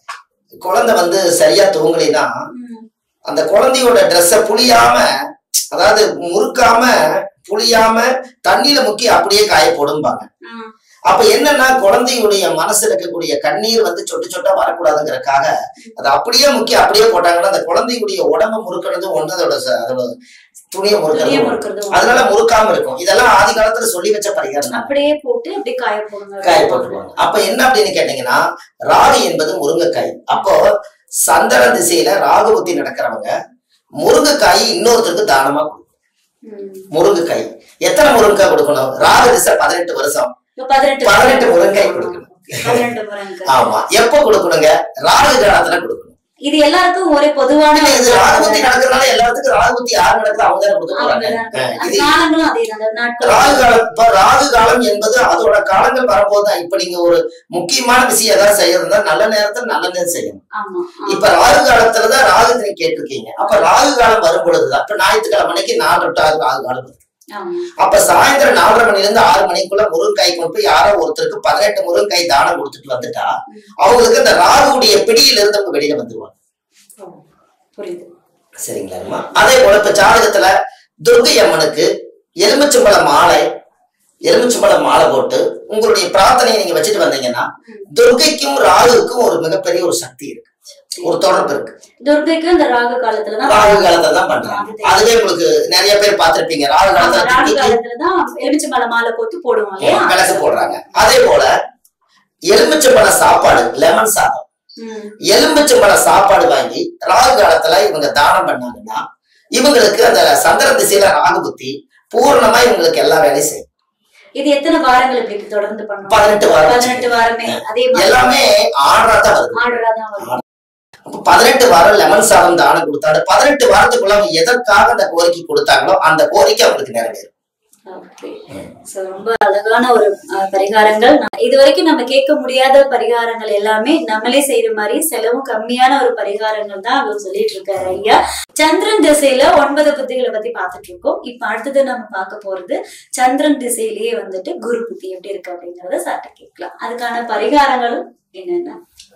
குழந்தை வந்து சரியா தூங்கலைன்னா ம். அந்த குழந்தையோட ட்ரெஸ்ஸ புளியாம அதாவது முறுக்காம புளியாம தண்ணியில முக்கி அப்படியே காய போடும்பாங்க ஆ. அப்ப என்னன்னா குழந்தையுடைய மனசுல இருக்கக்கூடிய கண்ணீர் வந்து சொட்டு சொட்டா வரக்கூடாதுங்கிறதுக்காக அதை அப்படியே முக்கி அப்படியே போட்டாங்கன்னா அந்த குழந்தையுடைய உடம்ப முறுக்கிறது ஒன்று அதோட ச- அதோட துணியை முறுக்கிறது துணியை ஒண்ணு. முறுக்குறது ஒண்ணு. அதனால முறுக்காம இருக்கும் இதெல்லாம் ஆதி காலத்துல சொல்லி வச்ச பரிகாரம் தான். அப்படியே போட்டு அப்படியே காய போடுங்க காய போட்டுருவாங்க அப்ப என்ன அப்படின்னு கேட்டீங்கன்னா ராகு என்பது முருங்கைக்காய் அப்போ சந்திரன் திசையில ராகு புத்தி நடக்கிறவங்க முருங்கைக்காய் இன்னொருத்தருக்கு தானமா கொடுக்கணும் ம். முருங்கைக்காய் எத்தனை முருங்கைக்காய் கொடுக்கணும் ராகு திசை பதினெட்டு வருஷம் இப்ப பதினெட்டு பதினெட்டு முருங்கைக்காய் கொடுக்கணும் பதினெட்டு முருங்கை ஆமா எப்ப கொடுக்கணுங்க ராகு காலத்துல கொடுக்கணும் இது எல்லாருக்கும் ஒரே பொதுவான இல்ல, இது ராகு புத்தி நடக்கிறதுனால எல்லாத்துக்கும் ராகு புத்தி யார் நடக்குது அவங்க தான் கொடுக்க போறாங்க அவங்கதான். ஆ, அந்த இது காலங்களும் அதே தான் அந்த நாட்கள் ராகு காலம் இப்ப ராகு காலம் என்பது அதோட காலங்கள் வரும்போதுதான் இப்ப நீங்க ஒரு முக்கியமான விஷயம் ஏதாவது செய்யறதுனா நல்ல நேரத்துல நல்ல நேரம் செய்யணும் ஆமா ஆ. இப்ப ராகு காலத்துலதான் ராகு நீங்க கேட்டிருக்கீங்க அப்ப ராகு காலம் வரும் பொழுதுதான் இப்ப ஞாயிற்றுக்கிழமை மணிக்கு நாலு டு ஆறு ராகு காலம் வருது ஆமா அப்ப சாயந்தரம் நாலரை மணில இருந்து ஆறு மணிக்குள்ள முருங்காய் கொண்டு போய் யாரோ ஒருத்தருக்கு பதினெட்டு முருங்காய் தானம் கொடுத்துட்டு வந்துட்டா அவங்களுக்கு இந்த ராகுடைய பிடியில இருந்து அவங்க வெளியில வந்துருவாங்க ஓ, புரியுது சரிங்களாம்மா அதே போல இப்ப ஜாதகத்துல துர்கை அம்மனுக்கு எலுமிச்சம்பழ மாலை எலுமிச்சம்பழ மாலை போட்டு உங்களுடைய பிரார்த்தனையை நீங்க வச்சுட்டு வந்தீங்கன்னா துர்கைக்கும் ராகுக்கும் ஒரு மிகப்பெரிய ஒரு சக்தி இருக்கு ஒரு தொடர்பு இருக்கு துர்கைக்கு இந்த ராகு காலத்துலதான் ராகு காலத்துல தான் பண்றாங்க அதுவே உங்களுக்கு நிறைய பேர் பார்த்திருப்பீங்க ராகு ஆமா, காலத்துல ராகு துர்க்கைக்கு காலத்துலதான் எலுமிச்சம்பழ மாலை கொத்து போடுவோம் இல்லையா விளக்கு போடுறாங்க அதே போல எலுமிச்சம்பழ சாப்பாடு லெமன் சாதம் ம். எலுமிச்சம்பழ சாப்பாடு வாங்கி ராகு காலத்துல இவங்க தானம் பண்ணாங்கன்னா இவங்களுக்கு அந்த சந்திர திசையில ராகு புத்தி பூர்ணமா இவங்களுக்கு எல்லா வேலையும் செய்யும் இது எத்தனை வாரங்கள் இப்படி தொடர்ந்து பண்ணுவோம் பதினெட்டு வாரம் பதினெட்டு வாரமே அதே மாதிரி எல்லாமே ஆர்டரா தான் வருது ஆர்டரா தான் வரும் அப்ப பதினெட்டு வாரம் லெமன் சாதம் தானம் கொடுத்தாரு பதினெட்டு வாரத்துக்குள்ள அவங்க எதற்காக அந்த கோரிக்கை கொடுத்தாங்களோ அந்த கோரிக்கை அவங்களுக்கு நிறைவேறும் Okay. So, ரொம்ப அழகான ஒரு அஹ், பரிகாரங்கள் நான் இது வரைக்கும் நம்ம கேட்க முடியாத பரிகாரங்கள் எல்லாமே நம்மளே செய்யற மாதிரி செலவும் கம்மியான ஒரு பரிகாரங்கள் தான் அவர் சொல்லிட்டு இருக்காரு ஐயா சந்திரன் திசையில ஒன்பது புத்திகளை பத்தி பார்த்துட்டு இருக்கோம் இப்ப அடுத்தது நம்ம பார்க்க போறது சந்திரன் திசையிலேயே வந்துட்டு குரு புத்தி எப்படி இருக்கு அப்படிங்கறத சாட்ட கேட்கலாம் அதுக்கான பரிகாரங்கள் என்னென்ன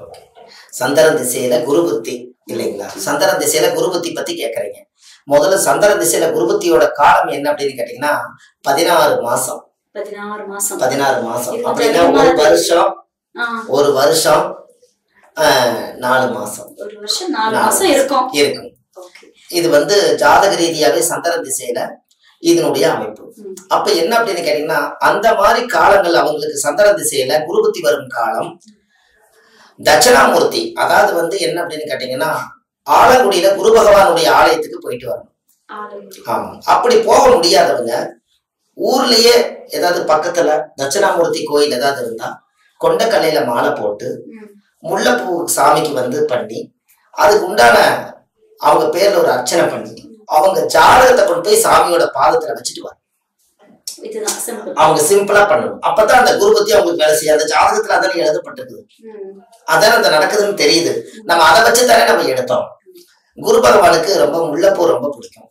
சந்திரன் திசையில குரு புத்தி இல்லைங்களா சந்திரன் திசையில குரு புத்தி பத்தி கேக்குறீங்க முதல்ல சந்திரன் திசையில குரு புத்தியோட காலம் என்ன அப்படின்னு கேட்டீங்கன்னா பதினாறு மாசம் பதினாறு மாசம் பதினாறு மாசம் இது அப்படின்னா கொஞ்சம் ஒரு அதிகமா வருஷம் ஆ, ஒரு வருஷம் ஆஹ், நாலு மாசம் ஒரு வருஷம் நாலு நாலு மாசம் இருக்கும் இருக்கும் ஓகே இது வந்து ஜாதக ரீதியாவே சந்திர திசையில இதனுடைய அமைப்பு ம். அப்ப என்ன அப்படின்னு கேட்டீங்கன்னா அந்த மாதிரி காலங்கள் அவங்களுக்கு சந்திர திசையில குருபுத்தி வரும் காலம் தட்சிணாமூர்த்தி அதாவது வந்து என்ன அப்படின்னு கேட்டீங்கன்னா ஆலங்குடியில குரு பகவானுடைய ஆலயத்துக்கு போயிட்டு வரணும் ஆளுங்க ஆமா அப்படி போக முடியாதவங்க ஊர்லயே ஏதாவது பக்கத்துல தட்சிணாமூர்த்தி கோயில் ஏதாவது இருந்தா கொண்டக்கல்லையில மாலை போட்டு ம். முல்லைப்பூ சாமிக்கு வந்து பண்ணி அதுக்கு உண்டான அவங்க பேர்ல ஒரு அர்ச்சனை பண்ணி அவங்க ஜாதகத்தை கொண்டு போய் சாமியோட பாதத்துல வச்சுட்டு வர இதுதான் சிம்பிள் அவங்க சிம்பிளா பண்ணணும் அப்பதான் அந்த குருபத்தி அவங்களுக்கு வேலை செய்யும் அந்த ஜாதகத்துல அதானே எழுதப்பட்டிருக்குது அதான் அந்த நடக்குதுன்னு தெரியுது நம்ம அதை வச்சு தானே நம்ம எடுத்தோம் குரு பகவானுக்கு ரொம்ப முல்லைப்பூ ரொம்ப பிடிக்கும்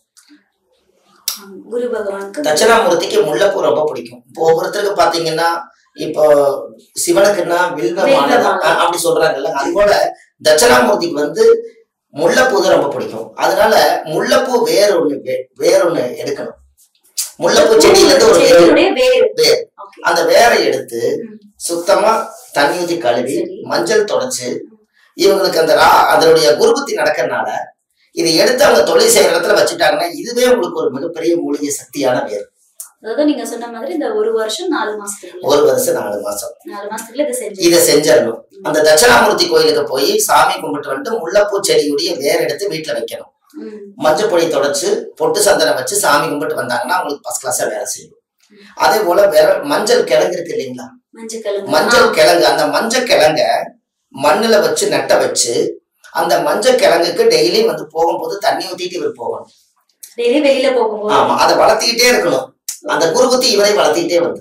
குரு பகவானுக்கு தட்சிணாமூர்த்திக்கு முல்லைப்பூ ரொம்ப பிடிக்கும் இப்போ ஒவ்வொருத்தருக்கு பாத்தீங்கன்னா இப்போ சிவனுக்குன்னா வில்வ மாலை தான். வில்வ மாலை. அஹ் அப்படி சொல்றாங்கல்ல அது போல தட்சிணாமூர்த்திக்கு வந்து முல்லைப்பூ தான் ரொம்ப பிடிக்கும் அதனால முல்லைப்பூ வேற ஒண்ணு வே- வேற ஒண்ணு எடுக்கணும் முல்லைப்பூ செடியில இருந்து ஒரு வேர் செடியினுடைய வேர் வேர். ஓகே அந்த வேரை எடுத்து ம். சுத்தமா தண்ணி ஊத்தி கழுவி சரி. மஞ்சள் தொடச்சு இவங்களுக்கு அந்த ரா அதனுடைய குருபத்தி நடக்கறனால இதை எடுத்து அவங்க தொழில் செய்யற இடத்துல வச்சுட்டாங்கன்னா இதுவே உங்களுக்கு ஒரு மிகப்பெரிய மூலிகை சக்தியான வேர் அதாவது நீங்க சொன்ன மாதிரி இந்த ஒரு வருஷம் நாலு மாசத்துக்குள்ள ஒரு வருஷம் நாலு மாசம் நாலு மாசத்துக்குள்ள இதை செஞ்சு இதை செஞ்சிடணும் அந்த தட்சிணாமூர்த்தி கோயிலுக்கு போய் சாமி கும்பிட்டு வந்துட்டு முல்லைப்பூ செடியுடைய வேர் எடுத்து வீட்டுல வைக்கணும் ம். மஞ்சள் பொடி தொடச்சு பொட்டு சந்தனம் வச்சு சாமி கும்பிட்டு வந்தாங்கன்னா அவங்களுக்கு ஃபர்ஸ்ட் கிளாஸா வேலை செய்யும் அதே போல வேற மஞ்சள் கிழங்கு இருக்கு இல்லைங்களா மஞ்சள் கிழங்கு மஞ்சள் கிழங்கு அந்த மஞ்சள் கிழங்க மண்ணுல வச்சு நட்ட வச்சு அந்த மஞ்சள் கிழங்குக்கு டெய்லி வந்து போகும்போது தண்ணி ஊத்திட்டு இவர் போகணும் டெய்லி வெளியில போகும்போது ஆமா அதை வளர்த்திக்கிட்டே இருக்கணும் அந்த குருபத்தி இவரை வளர்த்திக்கிட்டே வந்து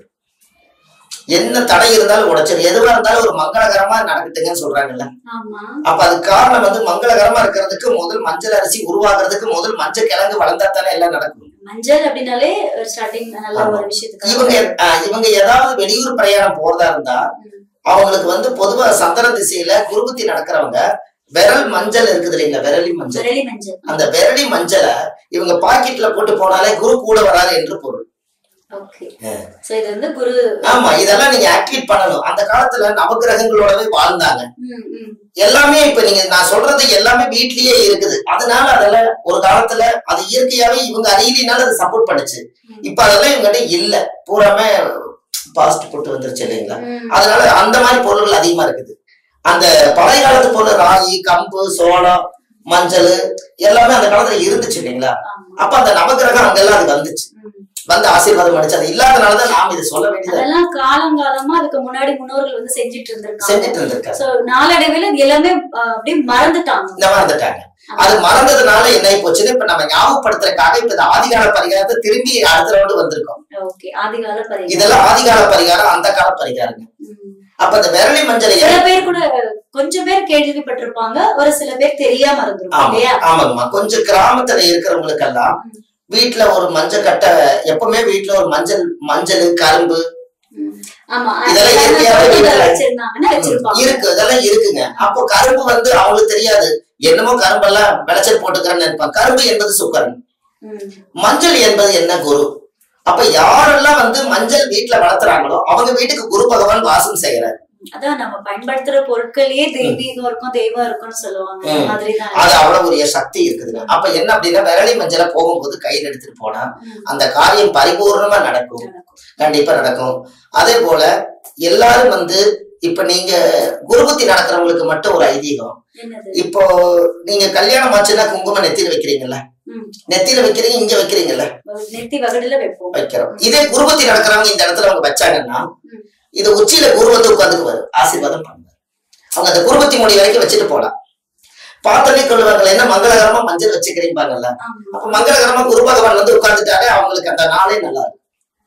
என்ன தடை இருந்தாலும் உடைச்சிடும் எதுவா இருந்தாலும் ஒரு மங்களகரமா நடக்கட்டுங்கன்னு சொல்றாங்கல்ல ஆமா அப்ப அதுக்கு காரணம் வந்து மங்களகரமா இருக்கிறதுக்கு முதல் மஞ்சள் அரிசி உருவாக்குறதுக்கு முதல் மஞ்சள் கிழங்கு வளர்ந்தா தானே எல்லாம் நடக்கும் மஞ்சள் அப்படின்னாலே ஒரு ஸ்டார்டிங் நல்ல ஆமா. ஒரு விஷயத்துக்கு இவங்க அஹ், இவங்க ஏதாவது வெளியூர் பிரயாணம் போறதா இருந்தா அவங்களுக்கு வந்து பொதுவா சந்திர திசையில குருபத்தி நடக்கிறவங்க விரல் மஞ்சள் இருக்குது இல்லைங்களா விரலி மஞ்சள் விரலி மஞ்சள் அந்த விரலி மஞ்சளை இவங்க பாக்கெட்ல போட்டு போனாலே குரு கூட வராது என்று பொருள் ஓகே சோ இது வந்து குரு ஆமா இதெல்லாம் நீங்க ஆக்டிவேட் பண்ணணும் அந்த காலத்துல நவகிரகங்களோடவே வாழ்ந்தாங்க ம், ம். எல்லாமே இப்ப நீங்க நான் சொல்றது எல்லாமே வீட்லயே இருக்குது அதனால அதெல்லாம் ஒரு காலத்துல அது இயற்கையாவே இவங்க அறியலினால அது சப்போர்ட் பண்ணுச்சு இப்ப அதெல்லாம் இவங்ககிட்ட இல்ல பூராமே பாஸ்ட் போட்டு வந்துருச்சு இல்லைங்களா ம். அதனால அந்த மாதிரி பொருள்கள் அதிகமா இருக்குது அந்த பழைய காலத்து பொருள் ராகி கம்பு சோளம் மஞ்சள் எல்லாமே அந்த காலத்துல இருந்துச்சு இல்லைங்களா ஆமா. அப்ப அந்த நவகிரகம் அங்கெல்லாம் அது வந்துச்சு ம். வந்து ஆசீர்வாதம் அடிச்சு அது இல்லாதனாலதான் நாம இதை சொல்ல வேண்டியது அதெல்லாம் காலங்காலமா அதுக்கு முன்னாடி முன்னோர்கள் வந்து செஞ்சுட்டு இருந்திருக்காங்க செஞ்சுட்டு இருந்திருக்காங்க சோ நாளடைவில் இது எல்லாமே அஹ், அப்படியே மறந்துட்டாங்க இந்த மாதிரி இருந்துட்டாங்க அது மறந்ததுனால என்ன ஆகி போச்சுன்னு இப்ப நம்ம ஞாபகப்படுத்துறதுக்காக இப்ப இந்த ஆதிகால பரிகாரத்தை திரும்பி அடுத்த ரவுண்டு வந்திருக்கோம் ஓகே ஆதிகால பரிகாரம் இதெல்லாம் ஆதிகால பரிகாரம் அந்த கால பரிகாரங்க ம். அப்ப இந்த விரலி மஞ்சளை சில பேர் கூட கொஞ்சம் பேர் கேள்விப்பட்டிருப்பாங்க ஒரு சில பேர் தெரியாம இருந்திருக்கும் ஆமா இல்லையா ஆமாங்கம்மா கொஞ்சம் கிராமத்துல இருக்கிறவங்களுக்கெல்லாம் வீட்டுல ஒரு மஞ்சள் கட்டை எப்பவுமே வீட்டுல ஒரு மஞ்சள் மஞ்சள் கரும்பு ம். ஆமா இதெல்லாம் இயற்கையாவே தோட்டத்துல வீட்டுல- வச்சிருந்தாங்கன்னா வச்சிருப்பாங்க இருக்கு இதெல்லாம் இருக்குங்க அப்போ கரும்பு வந்து அவங்களுக்கு தெரியாது என்னமோ கரும்பெல்லாம் விளைச்சல் போட்டுக்கிறேன்னு நினைப்பாங்க கரும்பு என்பது சுக்கரன் ம். மஞ்சள் என்பது என்ன குரு அப்ப யாரெல்லாம் வந்து மஞ்சள் வீட்டுல வளர்த்துறாங்களோ அவங்க வீட்டுக்கு குரு பகவான் வாசம் செய்யறாரு அதான் நம்ம பயன்படுத்துற பொருட்களையே தெய்வீகம் இருக்கும் தெய்வம் இருக்கும்னு சொல்லுவாங்க அந்த ம். மாதிரிதான் அது அவ்வளவு பெரிய சக்தி இருக்குதுங்க அப்ப என்ன அப்படின்னா விரலி மஞ்சளை போகும்போது கையில் எடுத்துட்டு போனா ம். அந்த காரியம் பரிபூர்ணமா நடக்கும் நடக்கும். கண்டிப்பா நடக்கும் அதே போல எல்லாரும் வந்து இப்ப நீங்க குருபத்தி நடக்கிறவங்களுக்கு மட்டும் ஒரு ஐதீகம் என்னது இப்போ நீங்க கல்யாணம் ஆச்சுன்னா குங்குமம் நெத்தியில வைக்கிறீங்கல்ல ம். நெத்தியில வைக்கிறீங்க இங்க வைக்கிறீங்கல்ல ஒரு நெத்தி வகடுல வைப்போம் வைக்கிறோம் இதே குருபத்தி நடக்கிறவங்க இந்த இடத்துல அவங்க வச்சாங்கன்னா ம். இது உச்சியில குரு வந்து உட்காந்துக்குவாரு ஆசீர்வாதம் பண்ணுவாரு அவங்க அந்த குருபத்தி முடி வரைக்கும் வச்சுட்டு போலாம் பார்த்தோன்னே கொள்வாங்கல்ல என்ன மங்களகரமா மஞ்சள் வச்சுக்கிறீங்கல்ல ஆமா. அப்ப மங்களகரமா குரு பகவான் வந்து உட்கார்ந்துட்டாலே அவங்களுக்கு அந்த நாளே நல்லா இருக்கும்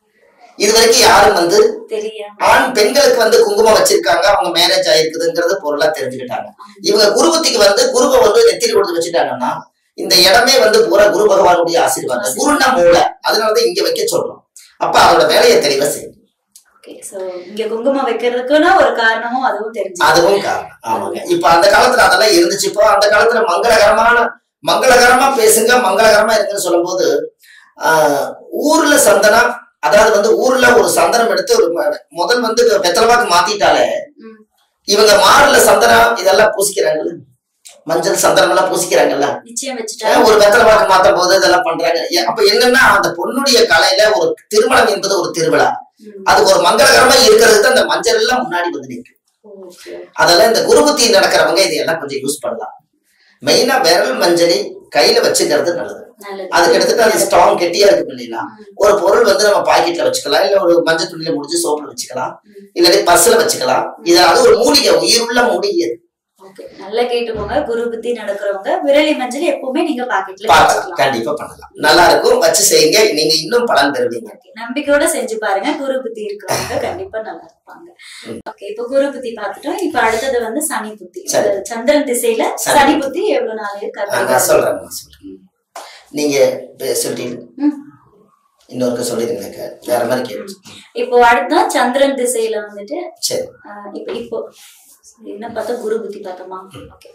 இது வரைக்கும் யாரும் வந்து தெரியாம ஆண் பெண்களுக்கு வந்து குங்குமம் வச்சிருக்காங்க அவங்க மேரேஜ் ஆயிருக்குதுங்கிறது பொருளா தெரிஞ்சுக்கிட்டாங்க இவங்க குருபத்திக்கு வந்து குருவை வந்து நெத்தியில் கொடுத்து வச்சுட்டாங்கன்னா இந்த இடமே வந்து பூரா குரு பகவானுடைய ஆசீர்வாதம் குருன்னா மூளை அதனாலதான் இங்க வைக்க சொல்றோம் அப்ப அதோட வேலையை தெளிவா செய்யும் ஓகே சோ இங்க குங்குமம் வைக்கிறதுக்குன்னா ஒரு காரணமும் அதுவும் தெரிஞ்சு அதுவும் காரணம் ஆமாங்க இப்ப அந்த காலத்துல அதெல்லாம் இருந்துச்சு இப்போ அந்த காலத்துல மங்களகரமான மங்களகரமா பேசுங்க மங்களகரமா இருக்குன்னு சொல்லும்போது ஆஹ் ஊர்ல சந்தனம் அதாவது வந்து ஊர்ல ஒரு சந்தனம் எடுத்து ஒரு ம- முதல் வந்து வெத்தலவாக்கு மாத்திட்டாலே ம். இவங்க மாறுல சந்தனம் இதெல்லாம் பூசிக்கிறாங்கல்ல மஞ்சள் சந்தனம் எல்லாம் பூசிக்கிறாங்கல்ல நிச்சயம் வச்சுட்டா ஏன் ஒரு வெத்தலவாக்கு மாத்தும் போது இதெல்லாம் பண்றாங்க ஏன் அப்ப என்னன்னா அந்த பொண்ணுடைய கலையில ஒரு திருமணம் என்பது ஒரு திருவிழா ம். அது ஒரு மங்களகரமா இருக்கிறதுக்கு அந்த மஞ்சள் எல்லாம் முன்னாடி வந்து நிற்கும் ஓகே அதெல்லாம் இந்த குருபுத்தி நடக்கிறவங்க இதையெல்லாம் கொஞ்சம் யூஸ் பண்ணலாம் மெயினா விரல் மஞ்சளி கையில வச்சுக்கிறது நல்லது நல்லது அதுக்கு எடுத்துட்டு அது ஸ்ட்ராங் கெட்டியா இருக்கு இல்லைங்களா ம். ஒரு பொருள் வந்து நம்ம பாக்கெட்ல வச்சுக்கலாம் இல்ல ஒரு மஞ்சள் துணியில முடிச்சு சோப்புல வச்சுக்கலாம் ம். இல்லாட்டி பர்ஸ்ல வச்சுக்கலாம் இது அது ஒரு மூலிகை உயிருள்ள மூலிகை ஓகே நல்லா கேட்டுக்கோங்க குரு புத்தி நடக்கிறவங்க விரலி மஞ்சள் எப்பவுமே நீங்க பாக்கெட்ல பார்க்கலாம் வச்சுக்கலாம் கண்டிப்பா பண்ணலாம் நல்லா இருக்கும் வச்சு செய்யுங்க நீங்க இன்னும் பலன் பெறுவீங்க Okay, நம்பிக்கையோட செஞ்சு பாருங்க குரு புத்தி இருக்கிறவங்க கண்டிப்பா நல்லா இருப்பாங்க ஓகே இப்போ குரு புத்தி பார்த்துட்டோம் இப்போ அடுத்தது வந்து சனி புத்தி சரி. இந்த சந்திரன் திசையில சனி சனி புத்தி எவ்வளவு நாள் ஆ, இருக்கு நான் சொல்றேன் நான் சொல்றேன் நீங்க பே- சொல்லிட்டீங்க ம். இன்னொருக்க சொல்லிருங்க எனக்கு வேற மாதிரி கேட்டு இப்போ அடுத்தா சந்திரன் திசையில வந்துட்டு சரி ஆஹ் இப்போ இப்போ என்ன பார்த்தா குரு புத்தி பார்த்தோமா ஓகே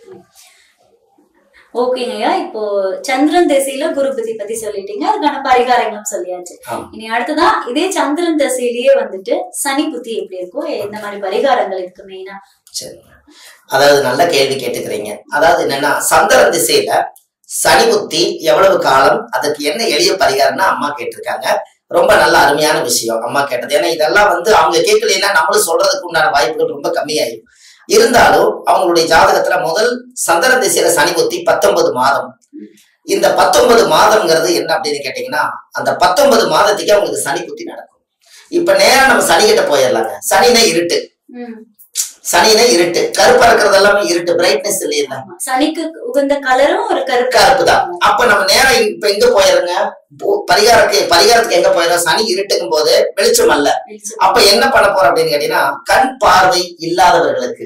ஓகேங்கய்யா இப்போ சந்திரன் திசையில குரு புத்தி பத்தி சொல்லிட்டீங்க அதுக்கான பரிகாரங்களும் சொல்லியாச்சு ஆமா. இனி அடுத்ததான் இதே சந்திரன் திசையிலேயே வந்துட்டு சனி புத்தி எப்படி இருக்கும் எந்த மாதிரி பரிகாரங்கள் இருக்கு மெயினா சரி அதாவது நல்ல கேள்வி கேட்டுக்கிறீங்க அதாவது என்னன்னா சந்திரன் திசையில சனி புத்தி எவ்வளவு காலம் அதுக்கு என்ன எளிய பரிகாரம்னா அம்மா கேட்டிருக்காங்க ரொம்ப நல்ல அருமையான விஷயம் அம்மா கேட்டது ஏன்னா இதெல்லாம் வந்து அவங்க கேட்கலைன்னா நம்மளும் சொல்றதுக்கு உண்டான வாய்ப்புகள் ரொம்ப கம்மியாயிரும் இருந்தாலும் அவங்களுடைய ஜாதகத்துல முதல் சந்திரன் திசையில சனி புத்தி பத்தொன்பது மாதம் இந்த பத்தொன்பது மாதம்ங்கிறது என்ன அப்படின்னு கேட்டீங்கன்னா அந்த பத்தொன்பது மாதத்துக்கு அவங்களுக்கு சனி புத்தி நடக்கும் இப்ப நேரா நம்ம சனி கிட்ட போயிடலாங்க சனினா இருட்டு ம். சனினா இருட்டு கருப்பா இருக்கிறது எல்லாமே இருட்டு பிரைட்னஸ் இல்லையா ஆமா. சனிக்கு உகந்த கலரும் ஒரு கருப்பு கருப்பு தான் அப்ப நம்ம நேரம் இப்ப எங்க போயிருங்க போ- பரிகாரத்துக்கு பரிகாரத்துக்கு எங்க போயிடும் சனி இருட்டுக்கும் போது வெளிச்சம் அல்ல வெளிச்சம். அப்ப என்ன பண்ண போறோம் அப்படின்னு கேட்டீங்கன்னா கண் பார்வை இல்லாதவர்களுக்கு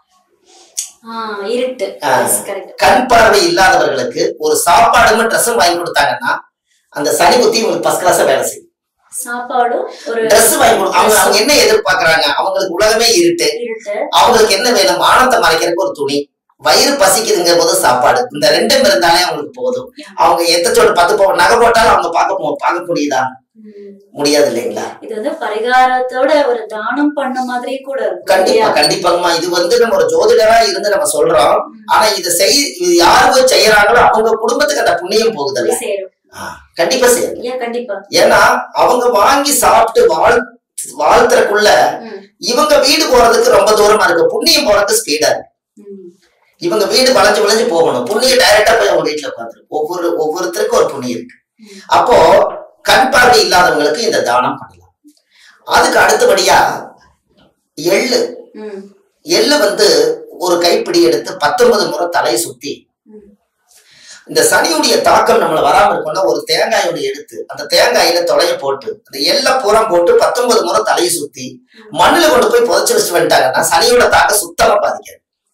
ஆஹ் இருட்டு ஆ. கரெக்ட் கண் பார்வை இல்லாதவர்களுக்கு ஒரு சாப்பாடும் ட்ரெஸ்ஸும் வாங்கி கொடுத்தாங்கன்னா அந்த சனி புத்தி உங்களுக்கு ஃபர்ஸ்ட் கிளாஸா வேலை செய்யும் சாப்பாடும் ஒரு ட்ரெஸ் வாங்கி கொடு அவங்க அவங்க என்ன எதிர்பார்க்கறாங்க அவங்களுக்கு உலகமே இருட்டு இருட்டு அவங்களுக்கு என்ன வேணும் மானத்தை மறைக்கிறதுக்கு ஒரு துணி வயிறு பசிக்குதுங்கிற போது சாப்பாடு இந்த ரெண்டும் இருந்தாலே அவங்களுக்கு போதும் அவங்க எத்தச்சோட பத்து போ நகை போட்டாலும் அவங்க பார்க்க மு- பார்க்க முடியுதா ம். முடியாது இல்லைங்களா இது வந்து பரிகாரத்தோட ஒரு தானம் பண்ண மாதிரி கூட இருக்கும் கண்டிப்பா இல்லையா? கண்டிப்பாங்கம்மா இது வந்து நம்ம ஒரு ஜோதிடரா இருந்து நம்ம சொல்றோம் ம். ஆனா இதை செய் இது யாரு போய் செய்யறாங்களோ அவங்க குடும்பத்துக்கு அந்த புண்ணியம் போகுதல்ல போய் சேரும் ஆ, கண்டிப்பா செய்யும் ஐயா கண்டிப்பா ஏன்னா அவங்க வாங்கி சாப்பிட்டு வாழ் வாழ்த்துறக்குள்ள ம். இவங்க வீடு போறதுக்கு ரொம்ப தூரமா இருக்கு புண்ணியம் போறதுக்கு ஸ்பீடா இருக்கு ம். இவங்க வீடு வளைஞ்சு வளைஞ்சு போகணும் புண்ணியம் டைரக்டா போய் அவங்க வீட்டுல உட்காந்துரும் ஒவ்வொரு ஒவ்வொருத்தருக்கும் ஒரு புண்ணியம் இருக்கு ம். அப்போ கண் பார்வை இல்லாதவங்களுக்கு இந்த தானம் பண்ணலாம் அதுக்கு அடுத்தபடியா எள்ளு ம். எள்ளு வந்து ஒரு கைப்பிடி எடுத்து பத்தொன்பது முறை தலையை சுத்தி ம். இந்த சனியுடைய தாக்கம் நம்மள வராம இருக்கணும்னா ஒரு தேங்காய் ஒண்ணு எடுத்து அந்த தேங்காயில தொலைய போட்டு அந்த எல்லை புறம் போட்டு பத்தொன்பது முறை தலையை சுத்தி மண்ணுல கொண்டு போய் புதைச்சு வச்சுட்டு வந்துட்டாங்கன்னா சனியோட தாக்கம் சுத்தமா பாதிக்காது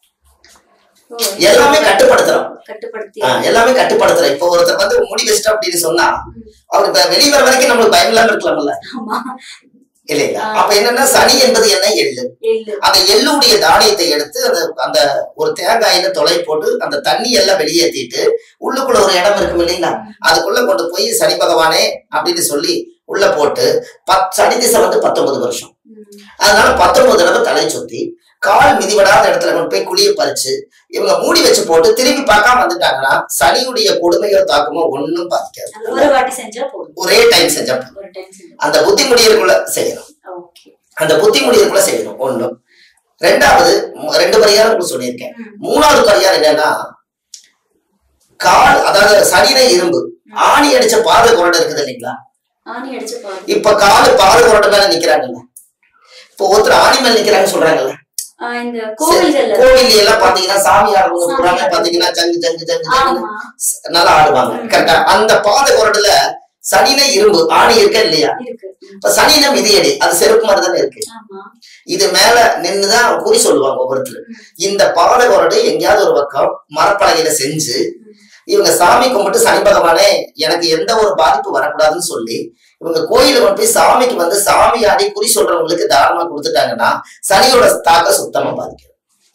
ஓ, எல்லாமே கட்டுப்படுத்துறோம் கட்டுப்படுத்தி ஆ, எல்லாமே கட்டுப்படுத்துறோம் இப்போ ஒருத்தர் வந்து முடி வச்சிட்டோம் அப்படின்னு சொன்னா ம். அவரு இப்ப வெளிய வர வரைக்கும் நம்மளுக்கு பயம் இல்லாம இருக்கலாம்ல ஆமா இல்லைங்களா ஆ. அப்ப என்னன்னா சனி என்பது என்ன எள்ளு எள்ளு அந்த எள்ளுடைய தானியத்தை எடுத்து அந்த அந்த ஒரு தேங்காயில தொலை போட்டு அந்த தண்ணி எல்லாம் வெளியேற்றிட்டு உள்ளுக்குள்ள ஒரு இடம் இருக்கும் இல்லைங்களா அதுக்குள்ள கொண்டு போய் சனி பகவானே அப்படின்னு சொல்லி உள்ள போட்டு பத் சனி திசை வந்து பத்தொன்பது வருஷம் ம். அதனால பத்தொன்பது தடவை தலை சுத்தி கால் மிதிபடாத இடத்துல கொண்டு போய் குழிய பறிச்சு இவங்க மூடி வச்சு போட்டு திரும்பி பார்க்காம வந்துட்டாங்கன்னா சனியுடைய கொடுமையோ தாக்கமோ ஒண்ணும் பாதிக்காது அது ஒரு வாட்டி செஞ்சா போதும் ஒரே டைம் செஞ்சா போதும். ஒரு டைம் செஞ்சா அந்த புத்தி முடியறதுக்குள்ள செய்யணும் ஓகே அந்த புத்தி முடியறதுக்குள்ள செய்யணும் ஒண்ணும் ரெண்டாவது மு- ரெண்டு பரிகாரம் உங்களுக்கு சொல்லியிருக்கேன் ம். மூணாவது பரிகாரம் என்னன்னா கால் அதாவது சனினை இரும்பு ஆணி அடிச்ச பாத குரடு இருக்குது இல்லைங்களா ஆணி அடிச்சு பாரு இப்ப காலு பாத குரடு மேல நிக்கிறாங்கல்ல இப்போ ஒருத்தர் ஆணி மேல நிக்கிறாங்க சொல்றாங்கல்ல ஆஹ் இந்த கோவில்கள்ல கோவில் எல்லாம் பாத்தீங்கன்னா சாமி ஆடுறவங்க சாமி பூராமே ஆடுறவங்க. பாத்தீங்கன்னா ஜங்கு ஜங்கு ஜங்கு ஜங்கு ஆமா நல்லா ஆடுவாங்க ம். கரெக்டா அந்த பாத குரடுல சனினை இரும்பு ஆணி இருக்கா இல்லையா இருக்கு ம். இப்ப சனின மிதியடி அது செருப்பு மாதிரி தானே இருக்கு ஆமா இது மேல நின்னுதான் குறி சொல்லுவாங்க ஒவ்வொருத்தர் ம். இந்த பாத குரடு எங்கேயாவது ஒரு பக்கம் மரப்பலகையில செஞ்சு இவங்க சாமி கும்பிட்டு சனி பகவானே எனக்கு எந்த ஒரு பாதிப்பு வரக்கூடாதுன்னு சொல்லி இவங்க கோயில கொண்டு போய் சாமிக்கு வந்து சாமி ஆடி குறி சொல்றவங்களுக்கு தாராளமா கொடுத்துட்டாங்கன்னா சனியோட தாக்கம் சுத்தமா பாதிக்கும்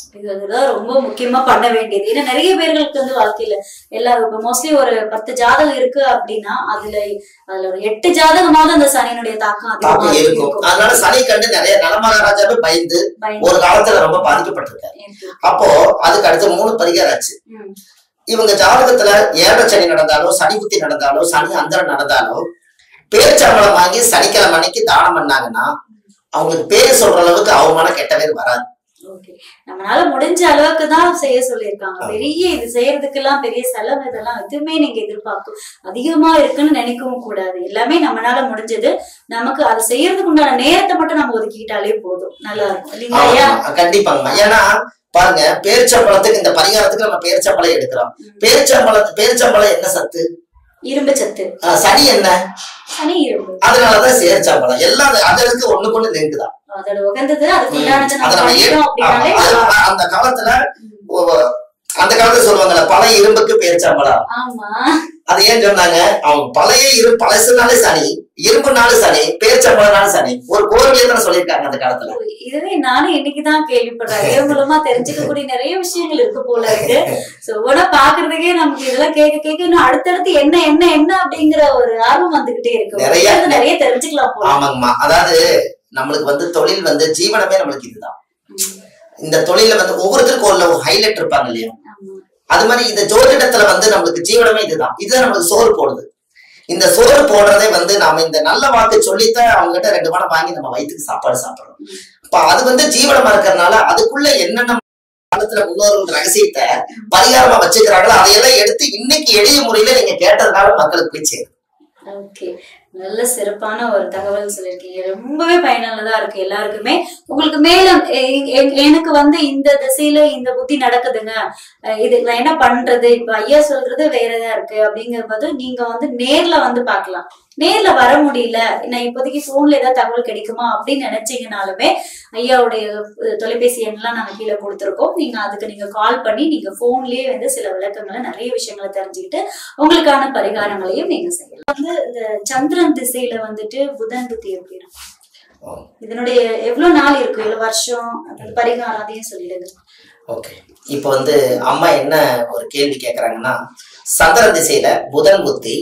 இதுதான் ரொம்ப முக்கியமா பண்ண வேண்டியது ஏன்னா நிறைய பேர்களுக்கு வந்து வாழ்க்கையில எல்லாரும் இப்ப மோஸ்ட்லி ஒரு பத்து ஜாதகம் இருக்கு அப்படின்னா அதுல அதுல ஒரு எட்டு ஜாதகமாவது அந்த சனியினுடைய தாக்கம் அதிகமா தாக்கம் இருக்கும் அதனால சனி கண்டு நிறைய நலமகாராஜாவே பயந்து பயந்து ஒரு காலத்துல ரொம்ப பாதிக்கப்பட்டிருக்காரு இருக்கு. அப்போ அதுக்கு அடுத்து மூணு பரிகாரம் ஆச்சு ம். இவங்க ஜாதகத்துல ஏழரை சனி நடந்தாலோ சனி புத்தி நடந்தாலோ சனி அந்தரம் நடந்தாலோ பேச்சம்பளம் வாங்கி சனிக்கிழமை அன்னைக்கு தானம் பண்ணாங்கன்னா அவங்களுக்கு பேர் சொல்ற அளவுக்கு அவமானம் கெட்ட பேர் வராது ஓகே நம்மளால முடிஞ்ச அளவுக்கு தான் செய்ய சொல்லியிருக்காங்க பெரிய இது செய்யறதுக்கெல்லாம் பெரிய செலவு இதெல்லாம் எதுவுமே நீங்க எதிர்பார்க்கும் அதிகமா இருக்குன்னு நினைக்கவும் கூடாது எல்லாமே நம்மளால முடிஞ்சது நமக்கு அது செய்யறதுக்கு உண்டான நேரத்தை மட்டும் நம்ம ஒதுக்கிட்டாலே போதும் நல்லா இருக்கும் இல்லைங்களா ஐயா ஆமா, கண்டிப்பாங்க ஏன்னா பாருங்க பேரிச்சம்பழத்துக்கு இந்த பரிகாரத்துக்கு நம்ம பேரிச்சம்பழம் எடுக்கிறோம் பேரிச்சம்பழம் பேரிச்சம்பழம் என்ன சத்து இரும்பு சத்து ஆஹ் சனி என்ன சனி இரும்பு அதனாலதான் சேர்ச்சம்பழம் எல்லாம் அது- அதற்கு ஒண்ணுக்கு ஒண்ணு லிங்க் தான் அதோட உகந்தது அதுக்கு உண்டானது அதை நம்ம நம்ம ஏ- பண்ணிட்டோம் அப்படின்னாலே ஆமா, அது- அந்த காலத்துல ஒ- அந்த காலத்துல சொல்லுவாங்கல்ல பழைய இரும்புக்கு பேரிச்சம்பழம் ஆமா அது ஏன் சொன்னாங்க அவங்க பழைய இரு பழசுனாலே சனி இரும்புனாலும் சனி பேரிச்சம்பழம்னாலும் சனி ஒரு கோரிக்கையை தானே சொல்லியிருக்காங்க அந்த காலத்துல இதுவே நானும் இன்னைக்குதான் கேள்விப்படுறேன் இதன் மூலமா தெரிஞ்சுக்கக்கூடிய நிறைய விஷயங்கள் இருக்கு போல இருக்கு சோ ஒவ்வொன்றா பாக்குறதுக்கே நமக்கு இதெல்லாம் கேட்க கேட்க இன்னும் அடுத்தடுத்து என்ன என்ன என்ன அப்படிங்கிற ஒரு ஆர்வம் வந்துகிட்டே இருக்கு நிறைய- அடுத்தது நிறைய தெரிஞ்சுக்கலாம் போல ஆமாங்கம்மா அதாவது நம்மளுக்கு வந்து தொழில் வந்து ஜீவனமே நம்மளுக்கு இதுதான் ம், இந்த தொழில வந்து ஒவ்வொருத்தருக்கும் உள்ள ஒரு ஹைலைட் இருப்பாங்க இல்லையா ஆமா. அது மாதிரி இந்த ஜோதிடத்துல வந்து நம்மளுக்கு ஜீவனமே இதுதான் இதுதான் நம்மளுக்கு சோறு போடுது இந்த சோறு போடுறதே வந்து நாம இந்த நல்ல வாக்கு சொல்லித்தான் அவங்க கிட்ட ரெண்டு பணம் வாங்கி நம்ம வயிற்றுக்கு சாப்பாடு சாப்பிடுறோம் இப்ப அது வந்து ஜீவனமா இருக்கிறதுனால அதுக்குள்ள என்னென்ன காலத்துல முன்னோர்கள் ரகசியத்தை பரிகாரமா வச்சுக்கிறாங்களோ அதையெல்லாம் எடுத்து இன்னைக்கு எளிய முறையில நீங்க கேட்டதுனால மக்களுக்கு போய் சேரும் ஓகே நல்ல சிறப்பான ஒரு தகவல் சொல்லியிருக்கீங்க ரொம்பவே பயனுள்ளதா இருக்கு எல்லாருக்குமே உங்களுக்கு மேலும் எ- எ- எனக்கு வந்து இந்த திசையில இந்த புத்தி நடக்குதுங்க அஹ் இது நான் என்ன பண்றது இப்ப ஐயா சொல்றது வேறதா இருக்கு அப்படிங்கும்போது நீங்க வந்து நேர்ல வந்து பார்க்கலாம் நேர்ல வர முடியல நான் இப்போதைக்கு போன்ல ஏதாவது தகவல் கிடைக்குமா அப்படின்னு நினைச்சீங்கனாலுமே ஐயாவுடைய அஹ், தொலைபேசி எண்லாம் நாங்க கீழே கொடுத்துருக்கோம் நீங்க அதுக்கு நீங்க கால் பண்ணி நீங்க போன்லயே வந்து சில விளக்கங்களை நிறைய விஷயங்களை தெரிஞ்சுக்கிட்டு உங்களுக்கான பரிகாரங்களையும் நீங்க செய்யலாம் வந்து இந்த சந்திரன் திசையில வந்துட்டு புதன் புத்தி எப்படி இருக்கும் இதனுடைய எவ்வளவு நாள் இருக்கும் எவ்வளவு வருஷம் அந்த பரிகாரம் அதையும் சொல்லிடுங்க ஓகே இப்போ வந்து அம்மா என்ன ஒரு கேள்வி கேக்குறாங்கன்னா சந்திர திசையில புதன் புத்தி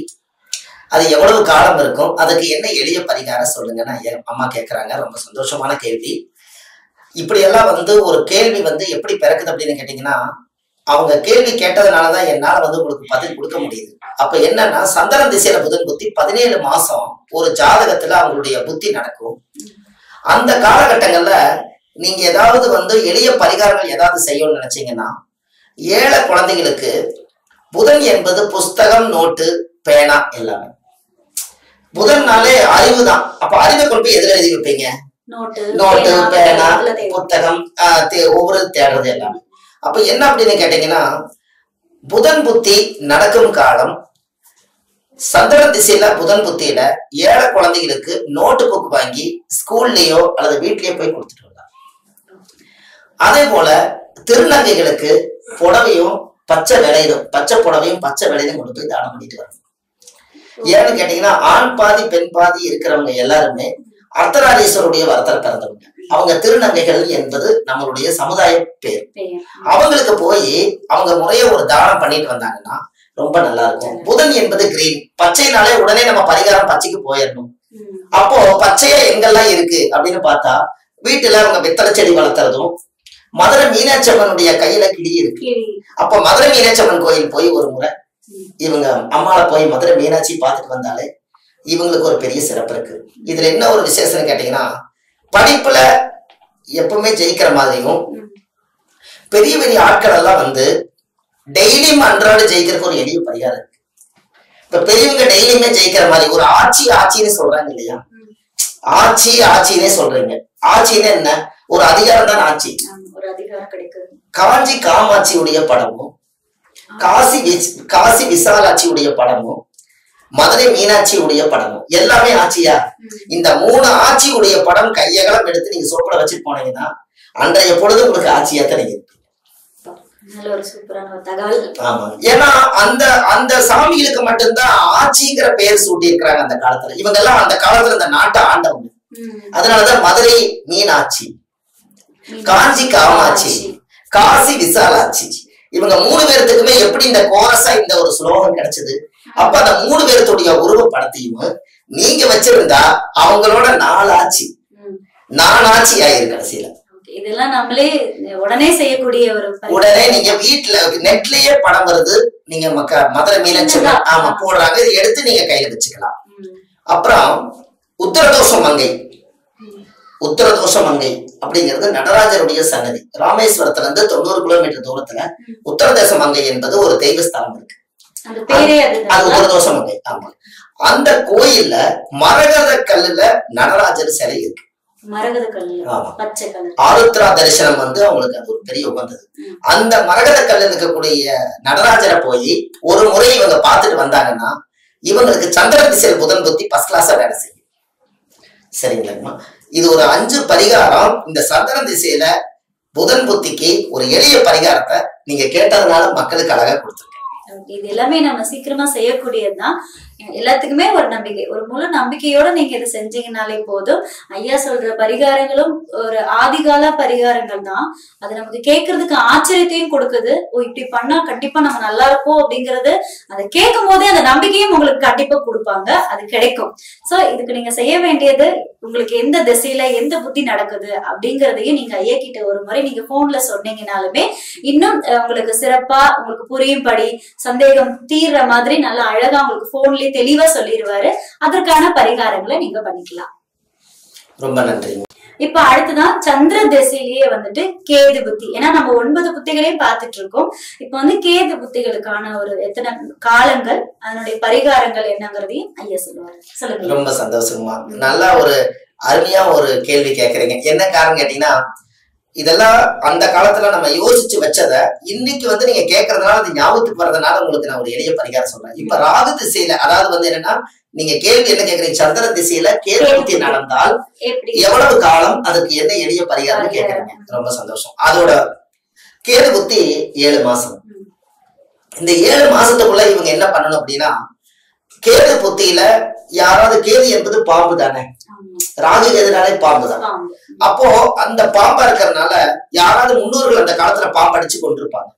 அது எவ்வளவு காலம் இருக்கும் அதுக்கு என்ன எளிய பரிகாரம் சொல்லுங்கன்னு ஐயா அம்மா கேக்குறாங்க ரொம்ப சந்தோஷமான கேள்வி இப்படி எல்லாம் வந்து ஒரு கேள்வி வந்து எப்படி பிறக்குது அப்படின்னு கேட்டீங்கன்னா அவங்க கேள்வி கேட்டதுனாலதான் என்னால வந்து உங்களுக்கு பதில் கொடுக்க முடியுது அப்ப என்னன்னா சந்திரன் திசையில புதன் புத்தி பதினேழு மாசம் ஒரு ஜாதகத்துல அவங்களுடைய புத்தி நடக்கும் அந்த காலகட்டங்கள்ல நீங்க ஏதாவது வந்து எளிய பரிகாரங்கள் ஏதாவது செய்யணும்னு நினைச்சீங்கன்னா ஏழை குழந்தைகளுக்கு புதன் என்பது புஸ்தகம் நோட்டு பேனா எல்லாமே புதன்னாலே அறிவு தான் அப்ப அறிவை கொண்டு போய் எதுல எழுதி வைப்பீங்க நோட்டு நோட்டு பேனா இதுல தேவை. புத்தகம் ஆஹ் தே- ஒவ்வொரு தேடுறது எல்லாமே அப்ப என்ன அப்படின்னு கேட்டீங்கன்னா புதன் புத்தி நடக்கும் காலம் சந்திர திசையில புதன் புத்தியில ஏழை குழந்தைகளுக்கு நோட்டு புக் வாங்கி ஸ்கூல்லயோ அல்லது வீட்லயோ போய் கொடுத்துட்டு வந்தாங்க அதே போல திருநங்கைகளுக்கு புடவையும் பச்சை விளையிலும் பச்சை புடவையும் பச்சை விளையிலும் கொண்டு போய் தானம் பண்ணிட்டு வரணும் ஏன்னு கேட்டீங்கன்னா ஆண் பாதி பெண் பாதி இருக்கிறவங்க எல்லாருமே அர்த்தநாரீஸ்வருடைய வரத்தில் பிறந்தவங்க அவங்க திருநங்கைகள் என்பது நம்மளுடைய சமுதாய பேர் பெயர். அவங்களுக்கு போய் அவங்க முறைய ஒரு தானம் பண்ணிட்டு வந்தாங்கன்னா ரொம்ப நல்லா இருக்கும் புதன் என்பது கிரீன் பச்சைனாலே உடனே நம்ம பரிகாரம் பச்சைக்கு போயிடணும் ம். அப்போ பச்சையா எங்கெல்லாம் இருக்கு அப்படின்னு பார்த்தா வீட்டுல அவங்க வெத்தலை செடி வளர்த்துறதும் மதுரை மீனாட்சி அம்மனுடைய கையில கிளி இருக்கு கிளி. அப்போ மதுரை மீனாட்சி அம்மன் கோயில் போய் ஒரு முறை ம். இவங்க அம்மாவை போய் மதுரை மீனாட்சி பார்த்துட்டு வந்தாலே இவங்களுக்கு ஒரு பெரிய சிறப்பு இருக்கு இதுல என்ன ஒரு விசேஷம்னு கேட்டீங்கன்னா படிப்புல எப்பவுமே ஜெயிக்கிற மாதிரியும் ம். பெரிய பெரிய ஆட்கள் எல்லாம் வந்து டெய்லியும் அன்றாட ஜெயிக்கிறதுக்கு ஒரு எளிய பரிகாரம் இருக்கு இப்ப பெரியவங்க டெய்லியுமே ஜெயிக்கிற மாதிரி ஒரு ஆட்சி ஆட்சின்னு சொல்றாங்க இல்லையா ம். ஆட்சி ஆட்சினே சொல்றீங்க ஆட்சின்னு என்ன ஒரு அதிகாரம் தான் ஆட்சி ஆமா, ஒரு அதிகாரம் கிடைக்குது காஞ்சி காமாட்சியுடைய படமும் காசி விஸ்- காசி விசாலாட்சியுடைய படமும் மதுரை மீனாட்சியுடைய படமும் எல்லாமே ஆட்சியா ம். இந்த மூணு ஆட்சியுடைய படம் கையகலம் எடுத்து நீங்க சோப்பிட வச்சுட்டு போனீங்கன்னா அன்றைய பொழுது உங்களுக்கு ஆட்சியா தான் நீங்க இருப்பீங்க. நல்ல ஒரு சூப்பரான ஒரு தகவல் ஆமா ஏன்னா அந்த அந்த சாமிகளுக்கு மட்டும்தான் ஆட்சிங்கிற பெயர் சூட்டி இருக்கிறாங்க அந்த காலத்துல இவங்க எல்லாம் அந்த காலத்துல இந்த நாட்டை ஆண்டவங்க ம். அதனாலதான் மதுரை மீனாட்சி காஞ்சி காமாட்சி காசி விசாலாட்சி இவங்க மூணு பேர்த்துக்குமே எப்படி இந்த கோரஸா இந்த ஒரு ஸ்லோகம் கிடைச்சது அப்ப அந்த மூணு பேர்த்துடைய உருவப்படத்தையும் நீங்க வச்சிருந்தா அவங்களோட நாலு ஆட்சி ம். நாலாட்சி ஆயிருக்கு கடைசியில Okay. இதெல்லாம் நம்மளே உடனே செய்யக்கூடிய ஒரு பரி- உடனே நீங்க வீட்டுல நெட்லயே படம் வருது நீங்க மக்க மதுரை மீனாட்சி அம்மன், ஆமா போடுறாங்க இதை எடுத்து நீங்க கையில வச்சுக்கலாம் ம். அப்புறம் உத்தரதோஷ மங்கை ம். உத்தரதோஷ மங்கை அப்படிங்கிறது நடராஜருடைய சன்னதி ராமேஸ்வரத்துல இருந்து தொண்ணூறு கிலோமீட்டர் தூரத்துல உத்தரதேச மங்கை என்பது ஒரு தெய்வ ஸ்தலம் இருக்கு அந்த பேரே அது அதுதான் உத்தரதோஷ மங்கை ஆமா அந்த கோயில்ல மரகத கல்லுல நடராஜர் சிலை இருக்கு மரகத கல்லு ஆமா பச்சை கலர் ஆருத்ரா தரிசனம் வந்து அவங்களுக்கு அது ஒரு பெரிய உகந்தது ம். அந்த மரகத கல்லில் இருக்கக்கூடிய நடராஜரை போய் ஒரு முறை இவங்க பார்த்துட்டு வந்தாங்கன்னா இவங்களுக்கு சந்திர திசையில் புதன் புத்தி ஃபர்ஸ்ட் கிளாஸா வேலை செய்யும் சரிங்களாம்மா இது ஒரு அஞ்சு பரிகாரம் இந்த சந்திர திசையில புதன் புத்திக்கு ஒரு எளிய பரிகாரத்தை நீங்க கேட்டதுனால மக்களுக்கு அழகா கொடுத்துருக்கேன் Okay, இது எல்லாமே நம்ம சீக்கிரமா செய்யக்கூடியதுதான் எல்லாத்துக்குமே ஒரு நம்பிக்கை ஒரு முழு நம்பிக்கையோட நீங்க இதை செஞ்சீங்கனாலே போதும் ஐயா சொல்ற பரிகாரங்களும் ஒரு ஆதிகால பரிகாரங்கள் தான் அது நமக்கு கேட்கறதுக்கு ஆச்சரியத்தையும் கொடுக்குது ஓ இப்படி பண்ணா கண்டிப்பா நம்ம நல்லா இருப்போம் அப்படிங்கறது அதை கேட்கும் போதே அந்த நம்பிக்கையும் உங்களுக்கு கண்டிப்பா கொடுப்பாங்க அது கிடைக்கும் சோ இதுக்கு நீங்க செய்ய வேண்டியது உங்களுக்கு எந்த திசையில எந்த புத்தி நடக்குது அப்படிங்கறதையும் நீங்க ஐயா கிட்ட ஒரு முறை நீங்க போன்ல சொன்னீங்கனாலுமே இன்னும் அஹ், உங்களுக்கு சிறப்பா உங்களுக்கு புரியும்படி சந்தேகம் தீர்ற மாதிரி நல்லா அழகா உங்களுக்கு போன்லயே தெளிவா சொல்லிடுவாரு அதற்கான பரிகாரங்களை நீங்க பண்ணிக்கலாம் ரொம்ப நன்றிங்க இப்ப அடுத்ததான் சந்திர திசையிலேயே வந்துட்டு கேது புத்தி ஏன்னா நம்ம ஒன்பது புத்திகளையும் பார்த்துட்டு இருக்கோம் இப்ப வந்து கேது புத்திகளுக்கான ஒரு எத்தனை காலங்கள் அதனுடைய பரிகாரங்கள் என்னங்கிறதையும் ஐயா சொல்லுவாரு சொல்லுங்க ரொம்ப சந்தோஷமா நல்லா ஒரு அருமையா ஒரு கேள்வி கேக்குறீங்க என்ன காரணம் கேட்டீங்கன்னா இதெல்லாம் அந்த காலத்துல நம்ம யோசிச்சு வச்சத இன்னைக்கு வந்து நீங்க கேக்குறதுனால அது ஞாபகத்துக்கு வர்றதுனால உங்களுக்கு நான் ஒரு எளிய பரிகாரம் சொல்றேன் இப்ப ராகு திசையில அதாவது வந்து என்னன்னா நீங்க கேள்வி என்ன கேக்குறீங்க சந்திர திசையில கேது புத்தி நடந்தால் எப்படி எவ்வளவு காலம் அதுக்கு என்ன எளிய பரிகாரம் கேக்குறீங்க ரொம்ப சந்தோஷம் அதோட கேது புத்தி ஏழு மாசம் ம். இந்த ஏழு மாசத்துக்குள்ள இவங்க என்ன பண்ணணும் அப்படின்னா கேது புத்தியில யாராவது கேது என்பது பாம்பு தானே ஆமா. ராகு கேதுனாலே பாம்பு தான் பாம்பு. அப்போ அந்த பாம்பா இருக்கறனால யாராவது முன்னோர்கள் அந்த காலத்துல பாம்பு அடிச்சு கொண்டிருப்பாங்க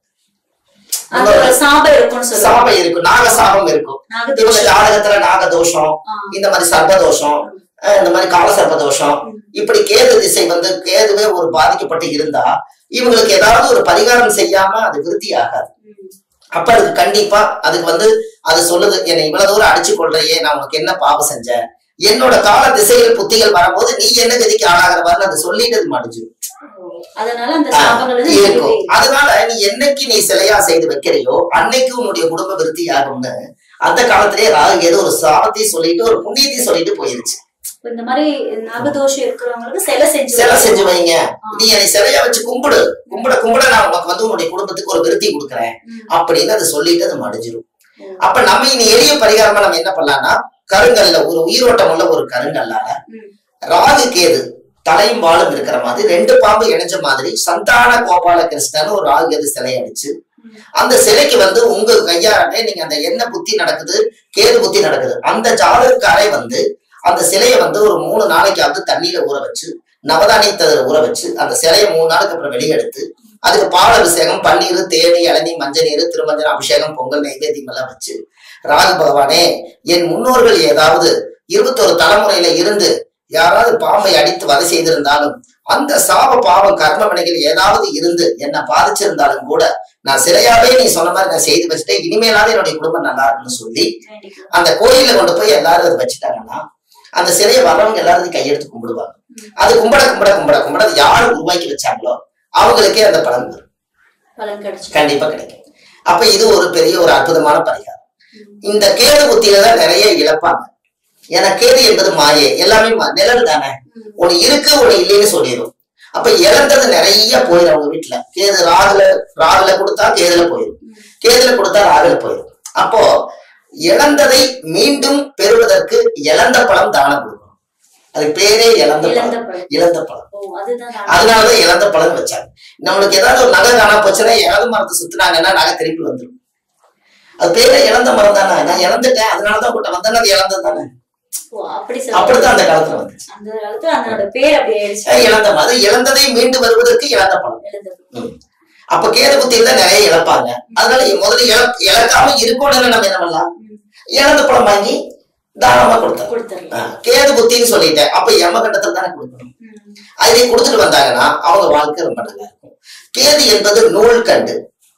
அது ஒரு சாபம் இருக்கும்னு சொல்லுவாங்க சாபம் இருக்கும் நாக சாபம் இருக்கும் இவங்க நாகதோஷம். ஜாதகத்துல நாகதோஷம் ஆ. இந்த மாதிரி சர்ப்பதோஷம் அஹ் இந்த மாதிரி கால சர்ப்பதோஷம் இப்படி கேது திசை வந்து கேதுவே ஒரு பாதிக்கப்பட்டு இருந்தா இவங்களுக்கு ஏதாவது ஒரு பரிகாரம் செய்யாம அது விருத்தி ஆகாது ம். அப்ப அதுக்கு கண்டிப்பா அதுக்கு வந்து அது சொல்லுது என்னை இவ்வளவு தூரம் அடிச்சு கொள்றையே நான் உனக்கு என்ன பாவம் செஞ்சேன் என்னோட கால திசைகள் புத்திகள் வரும்போது நீ என்ன கதிக்கு ஆளாகிறவாருன்னு அது சொல்லிட்டு அது மடிஞ்சிடும் அதனால அந்த ஆ, சாபங்கள் வந்து இருக்கும் இருக்கவே இருக்கு. அதனால நீ என்னைக்கு நீ சிலையா செய்து வைக்கிறையோ அன்னைக்கு உன்னுடைய குடும்ப விருத்தி ஆகும்னு அந்த காலத்திலேயே ராகு ஏதோ ஒரு சாபத்தையும் சொல்லிட்டு ஒரு புண்ணியத்தையும் சொல்லிட்டு போயிருச்சு இப்ப இந்த மாதிரி நாகதோஷம் இருக்கிறவங்களுக்கு சிலை செஞ்சு சிலை செஞ்சு வைங்க ஆ. நீ என்னை சிலையா வச்சு கும்பிடு கும்பிட கும்பிட நான் உனக்கு வந்து உன்னுடைய குடும்பத்துக்கு ஒரு விருத்தி கொடுக்குறேன் ம். அப்படின்னு அது சொல்லிட்டு அது மடிஞ்சிரும் ம். அப்ப நம்ம இனி எளிய பரிகாரமா நம்ம என்ன பண்ணலாம்னா கருங்கல்ல ஒரு உயிரோட்டம் உள்ள ஒரு கருங்கல்லால ம். ராகு கேது தலையும் வாழும் இருக்கிற மாதிரி ரெண்டு பாம்பு இணைஞ்ச மாதிரி சந்தான கோபால கிருஷ்ணன் ஒரு ராகு கேது சிலை அடிச்சு ம். அந்த சிலைக்கு வந்து உங்க கையாலே நீங்க அந்த என்ன புத்தி நடக்குது கேது புத்தி நடக்குது அந்த ஜாதகக்காரை வந்து அந்த சிலையை வந்து ஒரு மூணு நாளைக்காவது தண்ணியில ஊற வச்சு நவதானியத்தை அதுல ஊற வச்சு அந்த சிலையை மூணு நாளுக்கு அப்புறம் வெளியெடுத்து அதுக்கு பால் அபிஷேகம் பன்னீர் தேனி இளநீ மஞ்சள் நீர் திருமஞ்சன அபிஷேகம் பொங்கல் நைவேத்தியம் எல்லாம் வச்சு ராகு பகவானே என் முன்னோர்கள் ஏதாவது இருபத்தொரு தலைமுறையில இருந்து யாராவது பாம்பை அடித்து வதை செய்திருந்தாலும் அந்த சாப பாவம் கர்ம வினைகள் ஏதாவது இருந்து என்னை பாதிச்சிருந்தாலும் கூட நான் சிலையாவே நீ சொன்ன மாதிரி நான் செய்து வச்சுட்டேன் இனிமேலாவது என்னுடைய குடும்பம் நல்லா இருக்குன்னு சொல்லி வேண்டிக்கலாம். அந்த கோயில்ல கொண்டு போய் எல்லாரும் அதை வச்சுட்டாங்கன்னா அந்த சிலையை வர்றவங்க எல்லாரும் அதை கையெடுத்து கும்பிடுவாங்க அது கும்பிட கும்பிட கும்பிட கும்பிட அது யாரு உருவாக்கி வச்சாங்களோ அவங்களுக்கே அந்த பலன் வரும் பலன் கிடைச்சு கண்டிப்பா கிடைக்கும் அப்ப இது ஒரு பெரிய ஒரு அற்புதமான பரிகாரம் இந்த கேது புத்தியில தான் நிறைய இழப்பாங்க ஏன்னா கேது என்பது மாயே எல்லாமே மா- நிழல் தானே ஒண்ணு இருக்கு ஒண்ணு இல்லைன்னு சொல்லிடும் அப்ப இழந்தது நிறைய போயிடும் அவங்க வீட்டுல கேது ராகுல ராகுல கொடுத்தா கேதுல போயிடும் கேதுல கொடுத்தா ராகுல போயிடும் அப்போ இழந்ததை மீண்டும் பெறுவதற்கு இழந்த பழம் தானம் கொடுக்கணும் அதுக்கு பேரே இழந்த இழந்த பழம் பழம் இழந்த பழம் ஓ அதுதான் நான் அதனாலதான் இழந்த பழம் வச்சாங்க நம்மளுக்கு ஏதாவது ஒரு நகை காணா போச்சுன்னா இழந்த மரத்தை சுத்துனாங்கன்னா நகை திருப்பி வந்துடும் அது பேரே இழந்த மரம் தானே நான் இழந்துட்டேன் அதனாலதான் கூட்டம் வந்தேன்னா அது இழந்தது தானே ஓ அப்படி அப்படித்தான் சொல்லுங்க அந்த காலத்துல வந்துச்சு அந்த காலத்துல அதனோட பேர் அப்படி ஆயிடுச்சு அஹ் இழந்த மரம் இழந்ததை மீண்டு வருவதற்கு இழந்த பழம் இழந்த பழம். ம். அப்ப கேது புத்தியில தான் நிறைய இழப்பாங்க அதனால முதல்ல இழப் இழக்காம இருக்கணும்னு நம்ம என்ன பண்ணலாம் இழந்த பழம் வாங்கி தாராளமா கொடுத்தோம் கொடுத்துடலாம் கேது புத்தின்னு சொல்லிட்டேன் அப்ப யம கண்டத்துல தானே கொடுக்கணும் ம். அதை கொடுத்துட்டு வந்தாங்கன்னா அவங்க வாழ்க்கை ரொம்ப நல்லா இருக்கும் கேது என்பது நூல் கண்டு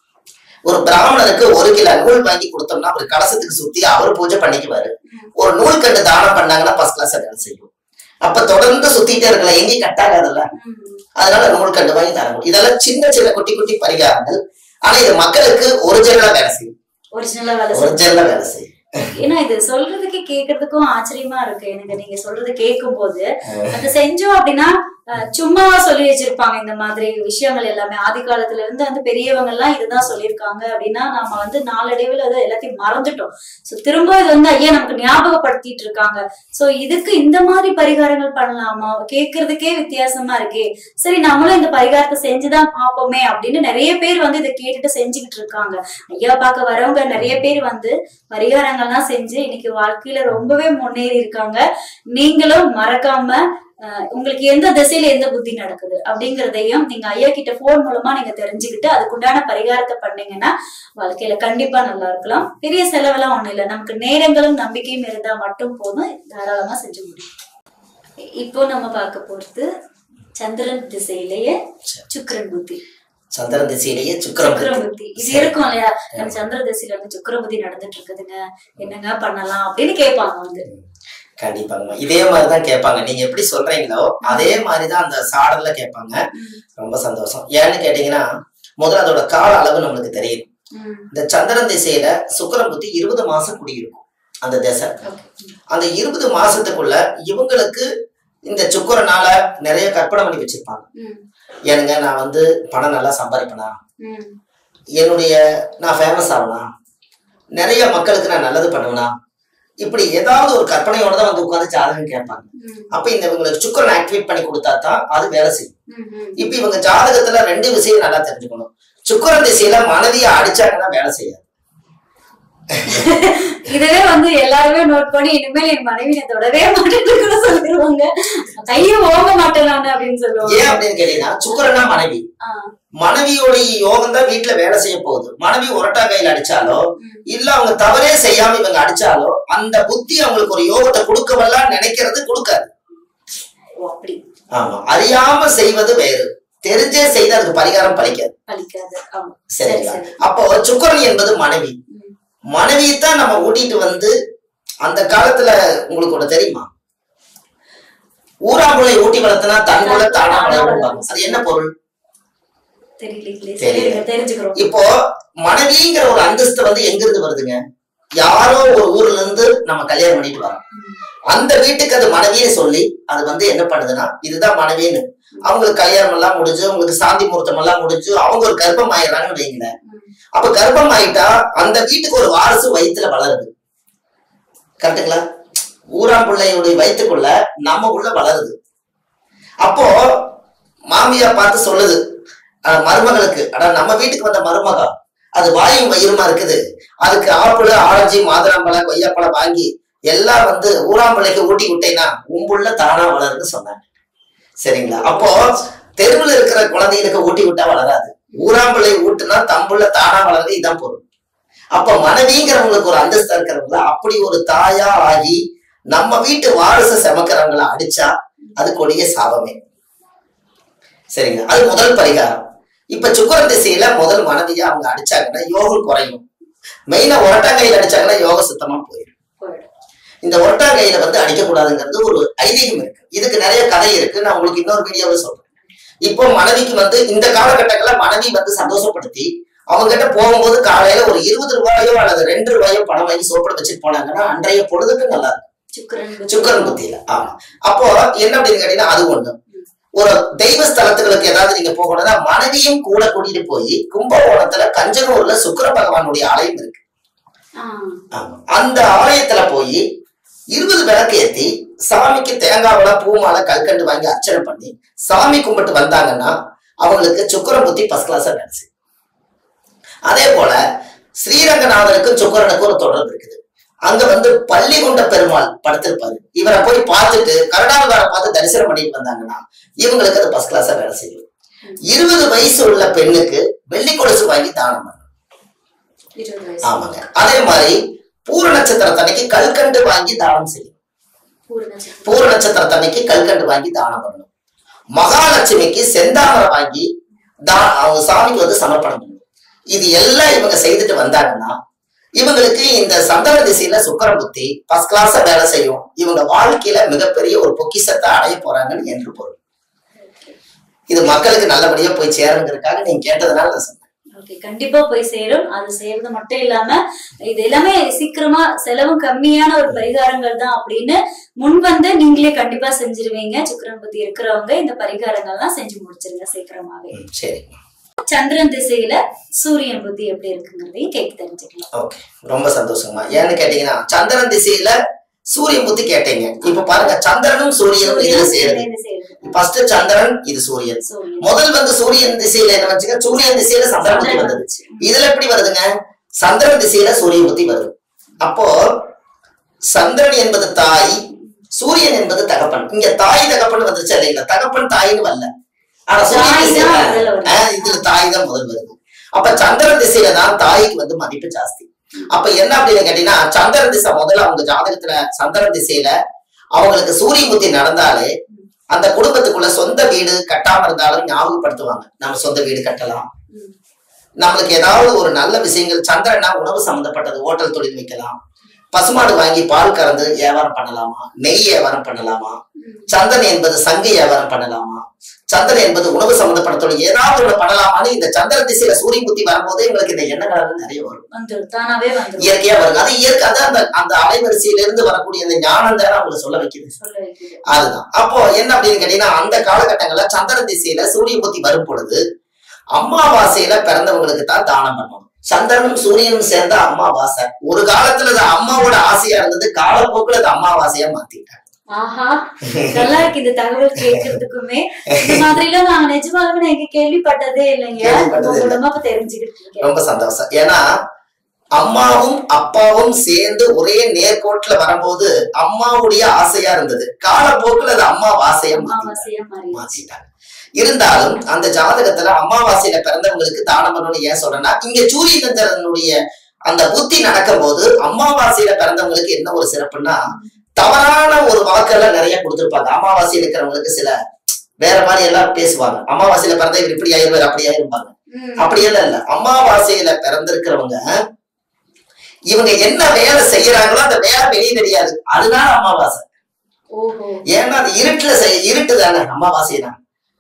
ஒரு பிராமணருக்கு ஒரு கிலோ நூல் வாங்கி கொடுத்தோம்னா ஒரு கலசத்துக்கு சுத்தி அவர் பூஜை பண்ணிக்குவாரு ஒரு நூல் கண்டு தானம் பண்ணாங்கன்னா ஃபர்ஸ்ட் கிளாஸ் வேலை செய்யும் அப்ப தொடர்ந்து சுத்திட்டே இருக்கலாம் எங்கேயும் கட்டாகாதுல்ல ம். அதனால நூல் கண்டு வாங்கி தரணும் இதெல்லாம் சின்ன சின்ன குட்டி குட்டி பரிகாரங்கள் ஆனா இது மக்களுக்கு ஒரிஜினலா வேலை செய்யும் ஒரிஜினலா வேலை செய்யும். ஒரிஜினலா வேலை செய்யும் ஏன்னா இது சொல்றதுக்கு கேக்குறதுக்கும் ஆச்சரியமா இருக்கு எனக்கு நீங்க சொல்றது கேட்கும் போது அது செஞ்சோம் அப்படின்னா அஹ், சும்மாவா சொல்லி வச்சிருப்பாங்க இந்த மாதிரி விஷயங்கள் எல்லாமே ஆதி காலத்துல இருந்து வந்து பெரியவங்க எல்லாம் இதுதான் சொல்லியிருக்காங்க அப்படின்னா நம்ம வந்து நாளடைவில் அதை எல்லாத்தையும் மறந்துட்டோம் சோ திரும்ப இது வந்து ஐயா நமக்கு ஞாபகப்படுத்திட்டு இருக்காங்க சோ இதுக்கு இந்த மாதிரி பரிகாரங்கள் பண்ணலாமா கேக்குறதுக்கே வித்தியாசமா இருக்கே சரி நம்மளும் இந்த பரிகாரத்தை செஞ்சுதான் பார்ப்போமே அப்படின்னு நிறைய பேர் வந்து இதை கேட்டுட்டு செஞ்சுக்கிட்டு இருக்காங்க ஐயா பார்க்க வரவங்க நிறைய பேர் வந்து பரிகாரங்கள்லாம் செஞ்சு இன்னைக்கு வாழ்க்கையில ரொம்பவே முன்னேறி இருக்காங்க நீங்களும் மறக்காம அஹ், உங்களுக்கு எந்த திசையில எந்த புத்தி நடக்குது அப்படிங்கறதையும் நீங்க ஐயா கிட்ட போன் மூலமா நீங்க தெரிஞ்சுக்கிட்டு அதுக்குண்டான பரிகாரத்தை பண்ணீங்கன்னா வாழ்க்கையில கண்டிப்பா நல்லா இருக்கலாம் பெரிய செலவெல்லாம் ஒண்ணும் இல்லை நமக்கு நேரங்களும் நம்பிக்கையும் இருந்தா மட்டும் போதும் தாராளமா செஞ்சு முடியும் இப்போ நம்ம பார்க்க போறது சந்திரன் திசையிலேயே சுக்கிரன் புத்தி சந்திரன் திசையிலேயே சுக்கிரம் சுக்கிர இருக்கு. புத்தி இது இருக்கும் இல்லையா நம்ம சந்திர திசையில வந்து சுக்கிர புத்தி நடந்துட்டு இருக்குதுங்க என்னங்க பண்ணலாம் அப்படின்னு கேட்பாங்க வந்து கண்டிப்பாங்க இதே மாதிரிதான் கேட்பாங்க நீங்க எப்படி சொல்றீங்களோ அதே மாதிரிதான் அந்த சாடல்ல கேட்பாங்க ரொம்ப சந்தோஷம் ஏன்னு கேட்டீங்கன்னா முதல்ல அதோட கால அளவு நம்மளுக்கு தெரியும் ம், இந்த சந்திரன் திசையில சுக்கிரம் புத்தி இருபது மாசம் குடியிருக்கும் அந்த திசை okay. அந்த இருபது மாசத்துக்குள்ள இவங்களுக்கு இந்த சுக்கரனால நிறைய கற்பனை பண்ணி வச்சிருப்பாங்க ம், ஏனுங்க நான் வந்து பணம் நல்லா சம்பாதிப்பேனா ம், என்னுடைய நான் ஃபேமஸ் ஆகணும் நிறைய மக்களுக்கு நான் நல்லது பண்ணுவேனா இப்படி ஏதாவது ஒரு கற்பனையோட தான் வந்து உட்காந்து ஜாதகம் கேட்பாங்க ம், அப்ப இந்த இவங்களுக்கு சுக்கரன் ஆக்டிவேட் பண்ணி கொடுத்தா தான் அது வேலை செய்யும் ம், ம். இப்ப இவங்க ஜாதகத்துல ரெண்டு விஷயம் நல்லா தெரிஞ்சுக்கணும் சுக்கரன் திசையில மனைவியை அடிச்சாங்கன்னா வேலை செய்யாது இதவே வந்து எல்லாருமே நோட் பண்ணி இனிமேல் என் மனைவி நான் தொடவே மாட்டேன்னு கூட சொல்லிடுவாங்க கையை ஓங்க மாட்டேன் நானு அப்படின்னு சொல்லுவாங்க ஏன் அப்படின்னு கேட்டீங்கன்னா சுக்கரனா மனைவி ஆ, மனைவியோடைய யோகம் தான் வீட்டுல வேலை செய்ய போகுது மனைவி உரட்டா கையில அடிச்சாலோ ம். இல்ல அவங்க தவறே செய்யாம இவங்க அடிச்சாலோ அந்த புத்தி அவங்களுக்கு ஒரு யோகத்தை கொடுக்கவெல்லாம் நினைக்கிறது கொடுக்காது ஓ, அப்படி ஆமா அறியாம செய்வது வேறு தெரிஞ்சே செய்து அதுக்கு பரிகாரம் பலிக்காது பலிக்காது ஆமா சரி சரிங்களா சரி அப்போ சுக்கரன் என்பது மனைவி ம். மனைவியை தான் நம்ம ஊட்டிட்டு வந்து அந்த காலத்துல உங்களுக்கு ஒண்ணு தெரியுமா ஊராம்புளை ஊட்டி வளர்த்தனா தன்குள்ள தானா வளரும்பாங்க அது என்ன பொருள் தெரியலீங்களே தெரியல. சரி தெரிஞ்சுக்கிறோம் இப்போ மனைவிங்கிற ஒரு அந்தஸ்து வந்து எங்க இருந்து வருதுங்க யாரோ ஒரு ஊர்ல இருந்து நம்ம கல்யாணம் பண்ணிட்டு வரோம் ம், அந்த வீட்டுக்கு அது மனைவின்னு சொல்லி அது வந்து என்ன பண்ணுதுன்னா இதுதான் மனைவின்னு அவங்களுக்கு கல்யாணம் எல்லாம் முடிஞ்சு அவங்களுக்கு சாந்தி முகூர்த்தம் எல்லாம் முடிஞ்சு அவங்க ஒரு கர்ப்பம் ஆயிடுறாங்கன்னு வைங்களேன் ம். அப்ப கர்ப்பம் ஆயிட்டா அந்த வீட்டுக்கு ஒரு வாரிசு வயித்துல வளருது கரெக்டுங்களா ஊராம்பிள்ளையுடைய வயிற்றுக்குள்ள நம்ம உள்ள வளருது அப்போ மாமியார் பார்த்து சொல்லுது அஹ், மருமகளுக்கு அட நம்ம வீட்டுக்கு வந்த மருமகா அது வாயும் வயிறுமா இருக்குது அதுக்கு ஆப்பிள் ஆரஞ்சு மாதுளம்பழம் கொய்யாப்பழம் வாங்கி எல்லாம் வந்து ஊராம்பிள்ளைக்கு ஊட்டி விட்டேன்னா உம்புள்ள தானா வளருன்னு சொன்னாங்க சரிங்களா அப்போ தெருவில் இருக்கிற குழந்தைகளுக்கு ஊட்டி விட்டா வளராது ஊராம்பிள்ளை ஊட்டுனா தம்புள்ள தானா வளருது இதான் பொருள் அப்ப மனைவிங்கிறவங்களுக்கு ஒரு அந்தஸ்து இருக்கிறவங்கள அப்படி ஒரு தாயா ஆகி நம்ம வீட்டு வாரிசு செமக்கிறவங்கள அடிச்சா அது கொடிய சாபமே சரிங்க அது முதல் பரிகாரம் இப்ப சுக்கர திசையில முதல் மனைவியா அவங்க அடிச்சாங்கன்னா யோகம் குறையும் மெயினா உரட்டாங்கையில அடிச்சாங்கன்னா யோகம் சுத்தமா போயிடும் போயிடும் இந்த ஒரட்டாங்கையில வந்து அடிக்கக்கூடாதுங்கிறது ஒரு ஐதீகம் இருக்கு இதுக்கு நிறைய கதை இருக்கு நான் உங்களுக்கு இன்னொரு வீடியோவை சொல்றேன் இப்போ மனைவிக்கு வந்து இந்த காலகட்டங்கள்ல மனைவி வந்து சந்தோஷப்படுத்தி அவங்க கிட்ட போகும்போது காலையில ஒரு இருபது ரூபாயோ அல்லது ரெண்டு ரூபாயோ பணம் வாங்கி சோப்பிட வச்சுட்டு போனாங்கன்னா அன்றைய பொழுதுக்கு நல்லா இருக்கும் சுக்கரன் புத்தி. சுக்கரன் புத்தியில ஆமா அப்போ என்ன அப்படின்னு கேட்டீங்கன்னா அது ஒண்ணு ஒரு தெய்வ ஸ்தலத்துகளுக்கு ஏதாவது நீங்க போகணும்னா மனைவியும் கூட கூட்டிட்டு போய் கும்பகோணத்துல கஞ்சனூர்ல சுக்கிர பகவானுடைய ஆலயம் இருக்கு ஆ, ஆமா. அந்த ஆலயத்துல போய் இருபது விளக்கு ஏத்தி சாமிக்கு தேங்காவள பூமாலை கல்கண்டு வாங்கி அர்ச்சனை பண்ணி சாமி கும்பிட்டு வந்தாங்கன்னா அவங்களுக்கு சுக்கரன் புத்தி ஃபர்ஸ்ட் கிளாஸா நினைச்சு அதே போல ஸ்ரீரங்கநாதருக்கும் சுக்கரனுக்கும் ஒரு தொடர்பு இருக்குது அங்க வந்து பள்ளிகொண்ட பெருமாள் படுத்திருப்பாரு இவரை போய் பார்த்துட்டு கருணாவதாரை பார்த்து தரிசனம் பண்ணிட்டு வந்தாங்கன்னா இவங்களுக்கு அது ஃபர்ஸ்ட் கிளாஸா வேலை செய்யும் இருபது வயசு உள்ள பெண்ணுக்கு வெள்ளி கொலுசு வாங்கி தானம் பண்ணணும் இருபது வயசு ஆமாங்க அதே மாதிரி பூர நட்சத்திரத்தன்னைக்கு கல்கண்டு வாங்கி தானம் செய்யும் பூரண பூர நட்சத்திரத்தன்னைக்கு கல்கண்டு வாங்கி தானம் பண்ணணும் மகாலட்சுமிக்கு செந்தாமரை வாங்கி தா அவங்க சாமிக்கு வந்து சமர்ப்பணம் பண்ணணும் இது எல்லாம் இவங்க செய்துட்டு வந்தாங்கன்னா இவங்களுக்கு இந்த சந்தன திசையில சுக்கர புத்தி ஃபர்ஸ்ட் கிளாஸா வேலை செய்யும் இவங்க வாழ்க்கையில மிகப்பெரிய ஒரு பொக்கிஷத்தை அடைய போறாங்கன்னு என்று பொருள் இது மக்களுக்கு நல்லபடியா போய் சேருங்கிறதுக்காக நீங்க கேட்டதுனால நான் சொன்னேன் ஓகே கண்டிப்பா போய் சேரும் அது செய்யறது மட்டும் இல்லாம இது எல்லாமே சீக்கிரமா செலவும் கம்மியான ஒரு பரிகாரங்கள் தான் அப்படின்னு முன் வந்து நீங்களே கண்டிப்பா செஞ்சிருவீங்க சுக்கிரன் புத்தி இருக்கிறவங்க இந்த பரிகாரங்கள்லாம் செஞ்சு முடிச்சிருங்க சீக்கிரமாவே ம், சரி சந்திரன் திசையில சூரியன் புத்தி எப்படி இருக்குங்கிறதையும் கேட்டு தெரிஞ்சுக்கலாம் ஓகே ரொம்ப சந்தோஷமா ஏன்னு கேட்டீங்கன்னா சந்திரன் திசையில சூரியன் புத்தி கேட்டீங்க இப்ப பாருங்க சந்திரனும் சூரியனும் இதுல சேருது சூரியன் திசை இருக்கு. ஃபர்ஸ்ட் சந்திரன் இது சூரியன் சூரியன் முதல் வந்து சூரியன் திசையில என்ன வச்சுங்க சூரியன் திசையில சந்திரன் புத்தி சந்திரன் வந்தது வந்துச்சு. இதுல எப்படி வருதுங்க சந்திரன் திசையில சூரியன் புத்தி வருது அப்போ சந்திரன் என்பது தாய் சூரியன் என்பது தகப்பன் இங்க தாய் தகப்பன் வந்துருச்சு இல்லைங்களா தகப்பன் தாயின்னு வரல ஆனா சூரியன் தாய் திசையில தான் முதல்ல வருது. ஆஹ் இதுல தாய் தான் முதல் வருது அப்ப சந்திரன் திசையில தான் தாய்க்கு வந்து மதிப்பு ஜாஸ்தி அப்ப என்ன அப்படின்னு கேட்டீங்கன்னா சந்திரன் திசை முதல்ல அவங்க ஜாதகத்துல சந்திரன் திசையில அவங்களுக்கு சூரிய புத்தி நடந்தாலே அந்த குடும்பத்துக்குள்ள சொந்த வீடு கட்டாம இருந்தாலும் ஞாபகப்படுத்துவாங்க நம்ம சொந்த வீடு கட்டலாம் ம். நம்மளுக்கு ஏதாவது ஒரு நல்ல விஷயங்கள் சந்திரனா உணவு சம்பந்தப்பட்டது ஹோட்டல் தொழில் வைக்கலாம் பசுமாடு வாங்கி பால் கறந்து வியாபாரம் பண்ணலாமா நெய் வியாபாரம் பண்ணலாமா சந்தன் என்பது சங்கு வியாபாரம் பண்ணலாமா சந்திரன் என்பது உணவு சம்பந்தப்பட்ட தொழில் ஏதாவது ஒண்ணு பண்ணலாமான்னு இந்த சந்திர திசையில சூரிய புத்தி வரும்போது எங்களுக்கு இந்த எண்ணங்கள் நிறைய வரும் வந்துரும் தானாவே வந்துரும் இயற்கையா வருங்க அது இயற்கை அது அந்த அந்த அலைவரிசையில இருந்து வரக்கூடிய அந்த ஞானம் தான் அவங்களை சொல்ல வைக்குது சொல்ல வைக்குது அதுதான் அப்போ என்ன அப்படின்னு கேட்டீங்கன்னா அந்த காலகட்டங்கள்ல சந்திர திசையில சூரிய புத்தி வரும் பொழுது அமாவாசையில பிறந்தவங்களுக்கு தான் தானம் பண்ணணும் சந்திரனும் சூரியனும் சேர்ந்த அமாவாசை ஒரு காலத்துல அது அம்மாவோட ஆசையா இருந்தது காலப்போக்குல அது அமாவாசையா மாத்திட்டாங்க ஆஹா நல்லா இருக்கு இந்த தகவல் கேட்கறதுக்குமே இந்த மாதிரி எல்லாம் நாங்க நிஜமாலுமே நான் எங்க கேள்விப்பட்டதே இல்லைங்க கேள்விப்பட்டதே உங்க இல்ல. மூலமா இப்ப தெரிஞ்சுக்கிட்டு இருக்கேன் ரொம்ப சந்தோஷம் ஏன்னா அம்மாவும் அப்பாவும் சேர்ந்து ஒரே நேர்கோட்டுல வரும்போது அம்மாவுடைய ஆசையா இருந்தது காலப்போக்குல அது அம்மா ஆசையா மாத்திட்டாங்க அமாவாசையா மாறி மாத்திட்டாங்க இருந்தாலும் அந்த ஜாதகத்துல அமாவாசையில பிறந்தவங்களுக்கு தானம் பண்ணணும்னு ஏன் சொல்றேன்னா இங்க சூரிய சந்திரனுடைய அந்த புத்தி நடக்கும் போது அமாவாசையில பிறந்தவங்களுக்கு என்ன ஒரு சிறப்புன்னா தவறான ஒரு வாக்கெல்லாம் நிறைய கொடுத்திருப்பாங்க அமாவாசையில இருக்கிறவங்களுக்கு சில வேற மாதிரி எல்லாம் பேசுவாங்க அமாவாசையில பிறந்த இவர் இப்படி ஆயிருவார் அப்படி ஆயிருப்பாங்க ம். அப்படியெல்லாம் இல்ல அமாவாசையில பிறந்திருக்கிறவங்க இவங்க என்ன வேலை செய்யறாங்களோ அந்த வேலை வெளியே தெரியாது அதனால அமாவாசை ஓஹோ ஏன்னா அது இருட்டுல செய்ய இருட்டு தானே அமாவாசை தான்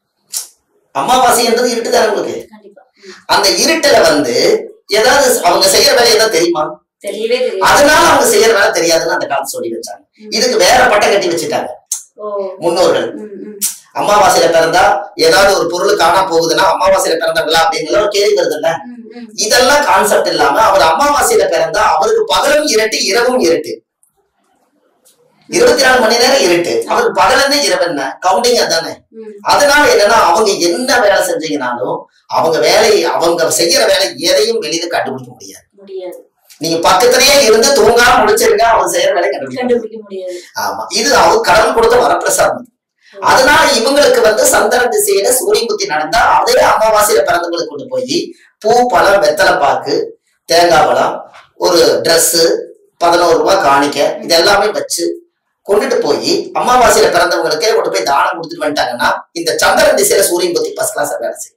அமாவாசை என்றது இருட்டு தானே உங்களுக்கு கண்டிப்பா ம். அந்த இருட்டுல வந்து ஏதாவது அவங்க செய்யற வேலை ஏதாவது தெரியுமா தெரியவே தெரியும் அதனால அவங்க செய்யற வேலை தெரியாதுன்னு அந்த காலத்து சொல்லி வச்சாங்க இதுக்கு வேற பட்டம் கட்டி வச்சுட்டாங்க ஓ முன்னோர்கள் ம், ம். அமாவாசையில பிறந்தா ஏதாவது ஒரு பொருள் காணா போகுதுன்னா அமாவாசையில பிறந்தவங்களா அப்படிங்கிற ஒரு கேள்வி வருது இல்ல ம், ம். இதெல்லாம் கான்செப்ட் இல்லாம அவர் அமாவாசையில பிறந்தா அவருக்கு பகலும் இருட்டு இரவும் இருட்டு இருபத்தி நாலு மணி நேரம் இருட்டு அவருக்கு பகலன்னு இரவு என்ன கவுண்டிங் அதானே ம். அதனால என்னன்னா அவங்க என்ன வேலை செஞ்சீங்கனாலும் அவங்க வேலையை அவங்க செய்யற வேலை எதையும் வெளியில கண்டுபிடிக்க முடியாது முடியாது நீங்க பக்கத்திலேயே இருந்து தூங்காம முடிச்சிருங்க அவங்க செய்யற வேலையை கண்டுபிடிக்க முடியாது. கண்டுபிடிக்க முடியாது ஆமா இது அவங்க கடவுள் கொடுத்த வரப்பிரசாதம் அதனால இவங்களுக்கு வந்து சந்திர திசையில சூரிய புத்தி நடந்தா அதே அமாவாசையில பிறந்தவங்களுக்கு கொண்டு போய் பூ பழம் வெத்தலை பாக்கு தேங்காய் பழம் ஒரு Dress பதினோரு ரூபாய் காணிக்க இது எல்லாமே வச்சு கொண்டுட்டு போய் அமாவாசையில பிறந்தவங்களுக்கே கொண்டு போய் தானம் கொடுத்துட்டு வந்துட்டாங்கன்னா இந்த சந்திரன் திசையில சூரியன் புத்தி ஃபர்ஸ்ட் கிளாஸ் வேலை செய்யும்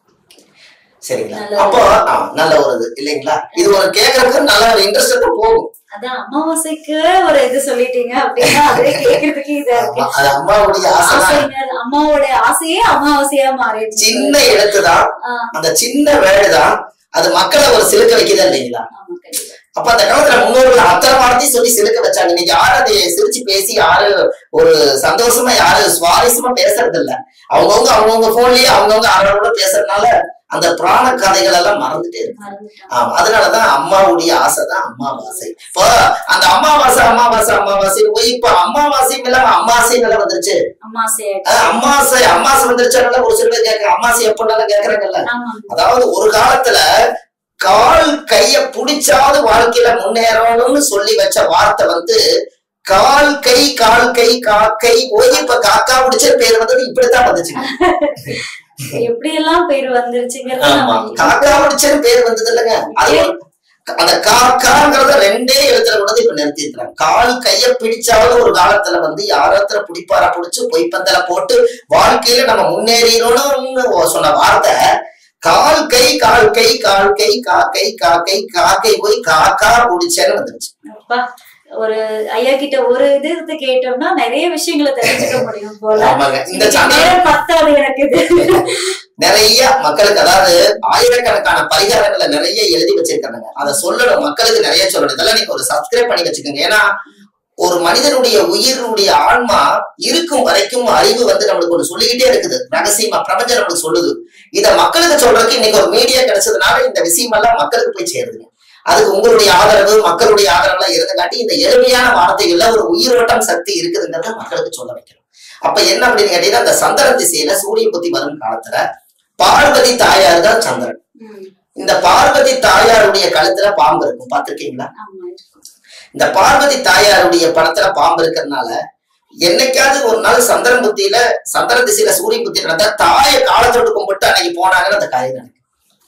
சரிங்களா நல்லது. அப்போ ஆ, நல்ல ஒரு இது இல்லைங்களா இது ஒரு கேட்கறதுக்கு நல்ல ஒரு இன்ட்ரெஸ்ட் போகும் அதான் அமாவாசைக்கு ஒரு இது சொல்லிட்டீங்க அப்படின்னா அதுவே கேட்கறதுக்கு இதா இருக்கு ஆமா, அது அம்மாவுடைய ஆசை ஆசையினர் அம்மாவோட ஆசையே அமாவாசையா மாறிடுச்சு சின்ன இடத்துதான் ஆ, அந்த சின்ன வேடுதான் அது மக்களை ஒரு சிலுக்க வைக்குதா இல்லைங்களா ஆமா கண்டிப்பா அப்ப அந்த காலத்துல முன்னோர்கள் அத்தனை வார்த்தையும் சொல்லி சிலுக்க வச்சாங்க இன்னைக்கு யாரும் அதை சிரிச்சு பேசி யாரு ஒரு சந்தோஷமா யாரு சுவாரஸ்யமா பேசுறது இல்ல அவங்கவுங்க அவங்கவுங்க போன்லயே அவங்கவுங்க அவரோட பேசுறதுனால அந்த புராண கதைகள் எல்லாம் மறந்துட்டே இருக்கு மறந்துட்டான் ஆமா அதனாலதான் அம்மாவுடைய ஆசை தான் அம்மாவாசை இப்போ அந்த அமாவாசை அமாவாசை அமாவாசை போய் இப்ப அமாவாசையும் இல்லாம அம்மாசையும் எல்லாம் வந்துருச்சு அமாவாசை அஹ் அம்மாசை அம்மாசை வந்துருச்சால ஒரு சில பேர் கேட்க அம்மாசை எப்படினாலும் கேக்குறாங்கல்ல ஆமா அதாவது ஒரு காலத்துல கால் கைய புடிச்சாவது வாழ்க்கையில முன்னேறணும்னு சொல்லி வச்ச வார்த்தை வந்து கால் கை கால் கை காக்கை போய் இப்ப காக்கா புடிச்ச பேர் வந்தது இப்படித்தான் வந்துச்சுங்க எப்படி எல்லாம் பேர் வந்துருச்சுங்கிறது ஆமா நம்ம காக்கா முடிச்சன்னு பேர் வந்தது இல்லைங்க அது ஒரு- அந்த காக்காங்கிறத ரெண்டே எழுத்துல கொண்டு இப்ப நிறுத்தி இருக்கிறாங்க கால் கைய பிடிச்சாலும் ஒரு காலத்துல வந்து யாரத்துல பிடிப்பாரா பிடிச்சு பொய்ப்பந்தல போட்டு வாழ்க்கையில நம்ம முன்னேறிடணும்னு சொன்ன வார்த்தை கால் கை கால் கை கால் கை காக்கை காக்கை காக்கை போய் காக்கா முடிச்சேன்னு வந்துருச்சு அப்பா ஒரு ஐயா கிட்ட ஒரு இது இது கேட்டோம்னா நிறைய விஷயங்களை தெரிஞ்சுக்க முடியும் போல ஆமாங்க இந்த இன்னைக்கு சேனல் நேரம் பத்தாது எனக்கு இது நிறைய மக்களுக்கு அதாவது ஆயிரக்கணக்கான பரிகாரங்களை நிறைய எழுதி வச்சிருக்காங்க அதை சொல்லணும் மக்களுக்கு நிறைய சொல்லணும் இதெல்லாம் நீங்க ஒரு சப்ஸ்கிரைப் பண்ணி வச்சுக்கோங்க ஏன்னா ஒரு மனிதனுடைய உயிருடைய ஆன்மா இருக்கும் வரைக்கும் அறிவு வந்து நம்மளுக்கு ஒண்ணு சொல்லிக்கிட்டே இருக்குது ரகசியமா பிரபஞ்சம் நம்மளுக்கு சொல்லுது இத மக்களுக்கு சொல்றதுக்கு இன்னைக்கு ஒரு மீடியா கிடைச்சதுனால இந்த விஷயம் எல்லாம் மக்களுக்கு போய் சேருதுங்க அதுக்கு உங்களுடைய ஆதரவு மக்களுடைய ஆதரவு எல்லாம் இருந்தங்காட்டி இந்த எளிமையான வார்த்தைகள்ல ஒரு உயிரோட்டம் சக்தி இருக்குதுங்கிறத மக்களுக்கு சொல்ல வைக்கணும் அப்ப என்ன அப்படின்னு கேட்டீங்கன்னா அந்த சந்திரன் திசையில சூரிய புத்தி வரும் காலத்துல பார்வதி தாயார் தான் சந்திரன் ம், இந்த பார்வதி தாயாருடைய கழுத்துல பாம்பு இருக்கும் பார்த்திருக்கீங்களா ஆமா இருக்கும். இந்த பார்வதி தாயாருடைய படத்துல பாம்பு இருக்கிறதுனால என்னைக்காவது ஒரு நாள் சந்திரன் புத்தியில சந்திரன் திசையில சூரிய புத்தி நடந்தா தாயை காலத்தொட்டு கும்பிட்டு அன்னைக்கு போனாங்கன்னு அந்த காரியம் நடக்கும்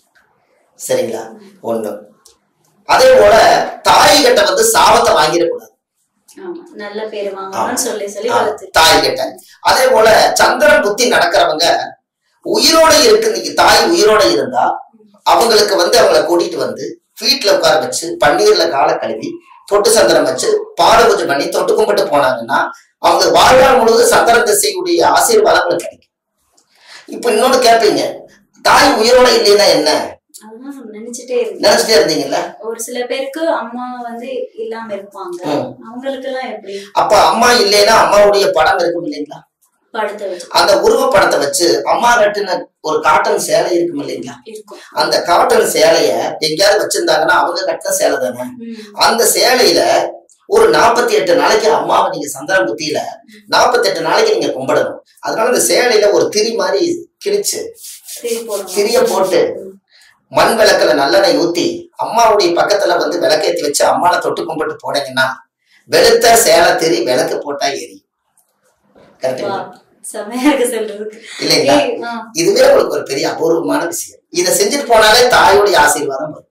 சரிங்களா ஒண்ணு அதே போல தாய் கிட்ட வந்து சாபத்தை வாங்கிடக்கூடாது ஆமா நல்ல பேர் வாங்கணும்னு சொல்லி சொல்லி வளர்த்து தாய் கிட்ட அதே போல சந்திரன் புத்தி நடக்கிறவங்க உயிரோட இருக்கு இன்னைக்கு தாய் உயிரோட இருந்தா அவங்களுக்கு வந்து அவங்கள கூட்டிட்டு வந்து வீட்டுல உட்கார வச்சு பன்னீர்ல காலை கழுவி தொட்டு சந்திரன் வச்சு பாடு பூஜை பண்ணி தொட்டு கும்பிட்டு போனாங்கன்னா அவங்க வாழ்நாள் முழுவதும் சந்திரன் திசையுடைய ஆசீர்வாதங்கள் கிடைக்கும் இப்ப இன்னொன்னு கேட்பீங்க தாய் உயிரோட இல்லைன்னா என்ன அதுதான் நம்ம நினைச்சிட்டே இருந்தேன் நினைச்சிட்டே இருந்தீங்கல்ல ஒரு சில பேருக்கு அம்மா வந்து இல்லாம இருப்பாங்க ம். அவங்களுக்கு எல்லாம் எப்படி அப்ப அம்மா இல்லைன்னா அம்மாவுடைய படம் இருக்கும் இல்லைங்களா படுத்த வச்சு அந்த உருவப்படத்தை வச்சு அம்மா கட்டின ஒரு காட்டன் சேலை இருக்கும் இல்லைங்களா இருக்கும் அந்த காட்டன் சேலைய எங்கேயாவது வச்சிருந்தாங்கன்னா அவங்க கட்டின சேலை தானே ம், அந்த சேலையில ஒரு நாற்பத்தி எட்டு நாளைக்கு அம்மாவை நீங்க சந்திரன் புத்தியில நாற்பத்தி எட்டு நாளைக்கு நீங்க கும்பிடணும் அதனால அந்த சேலையில ஒரு திரி மாதிரி கிழிச்சு திரி போடணும். திரிய போட்டு மண் விளக்குல நல்லெண்ணெய் ஊத்தி அம்மாவுடைய பக்கத்துல வந்து விளக்கேத்தி வச்சு அம்மாவை தொட்டு கும்பிட்டு போனீங்கன்னா வெளுத்த சேலை திரி விளக்கு போட்டா எரியும் வா, கரெக்டுங்களா செமையா இருக்கு சொல்றதுக்கு இல்லைங்களா ஏய், ஆ, இதுவே உங்களுக்கு ஒரு பெரிய அபூர்வமான விஷயம் இதை செஞ்சுட்டு போனாலே தாயுடைய ஆசீர்வாதம் வரும்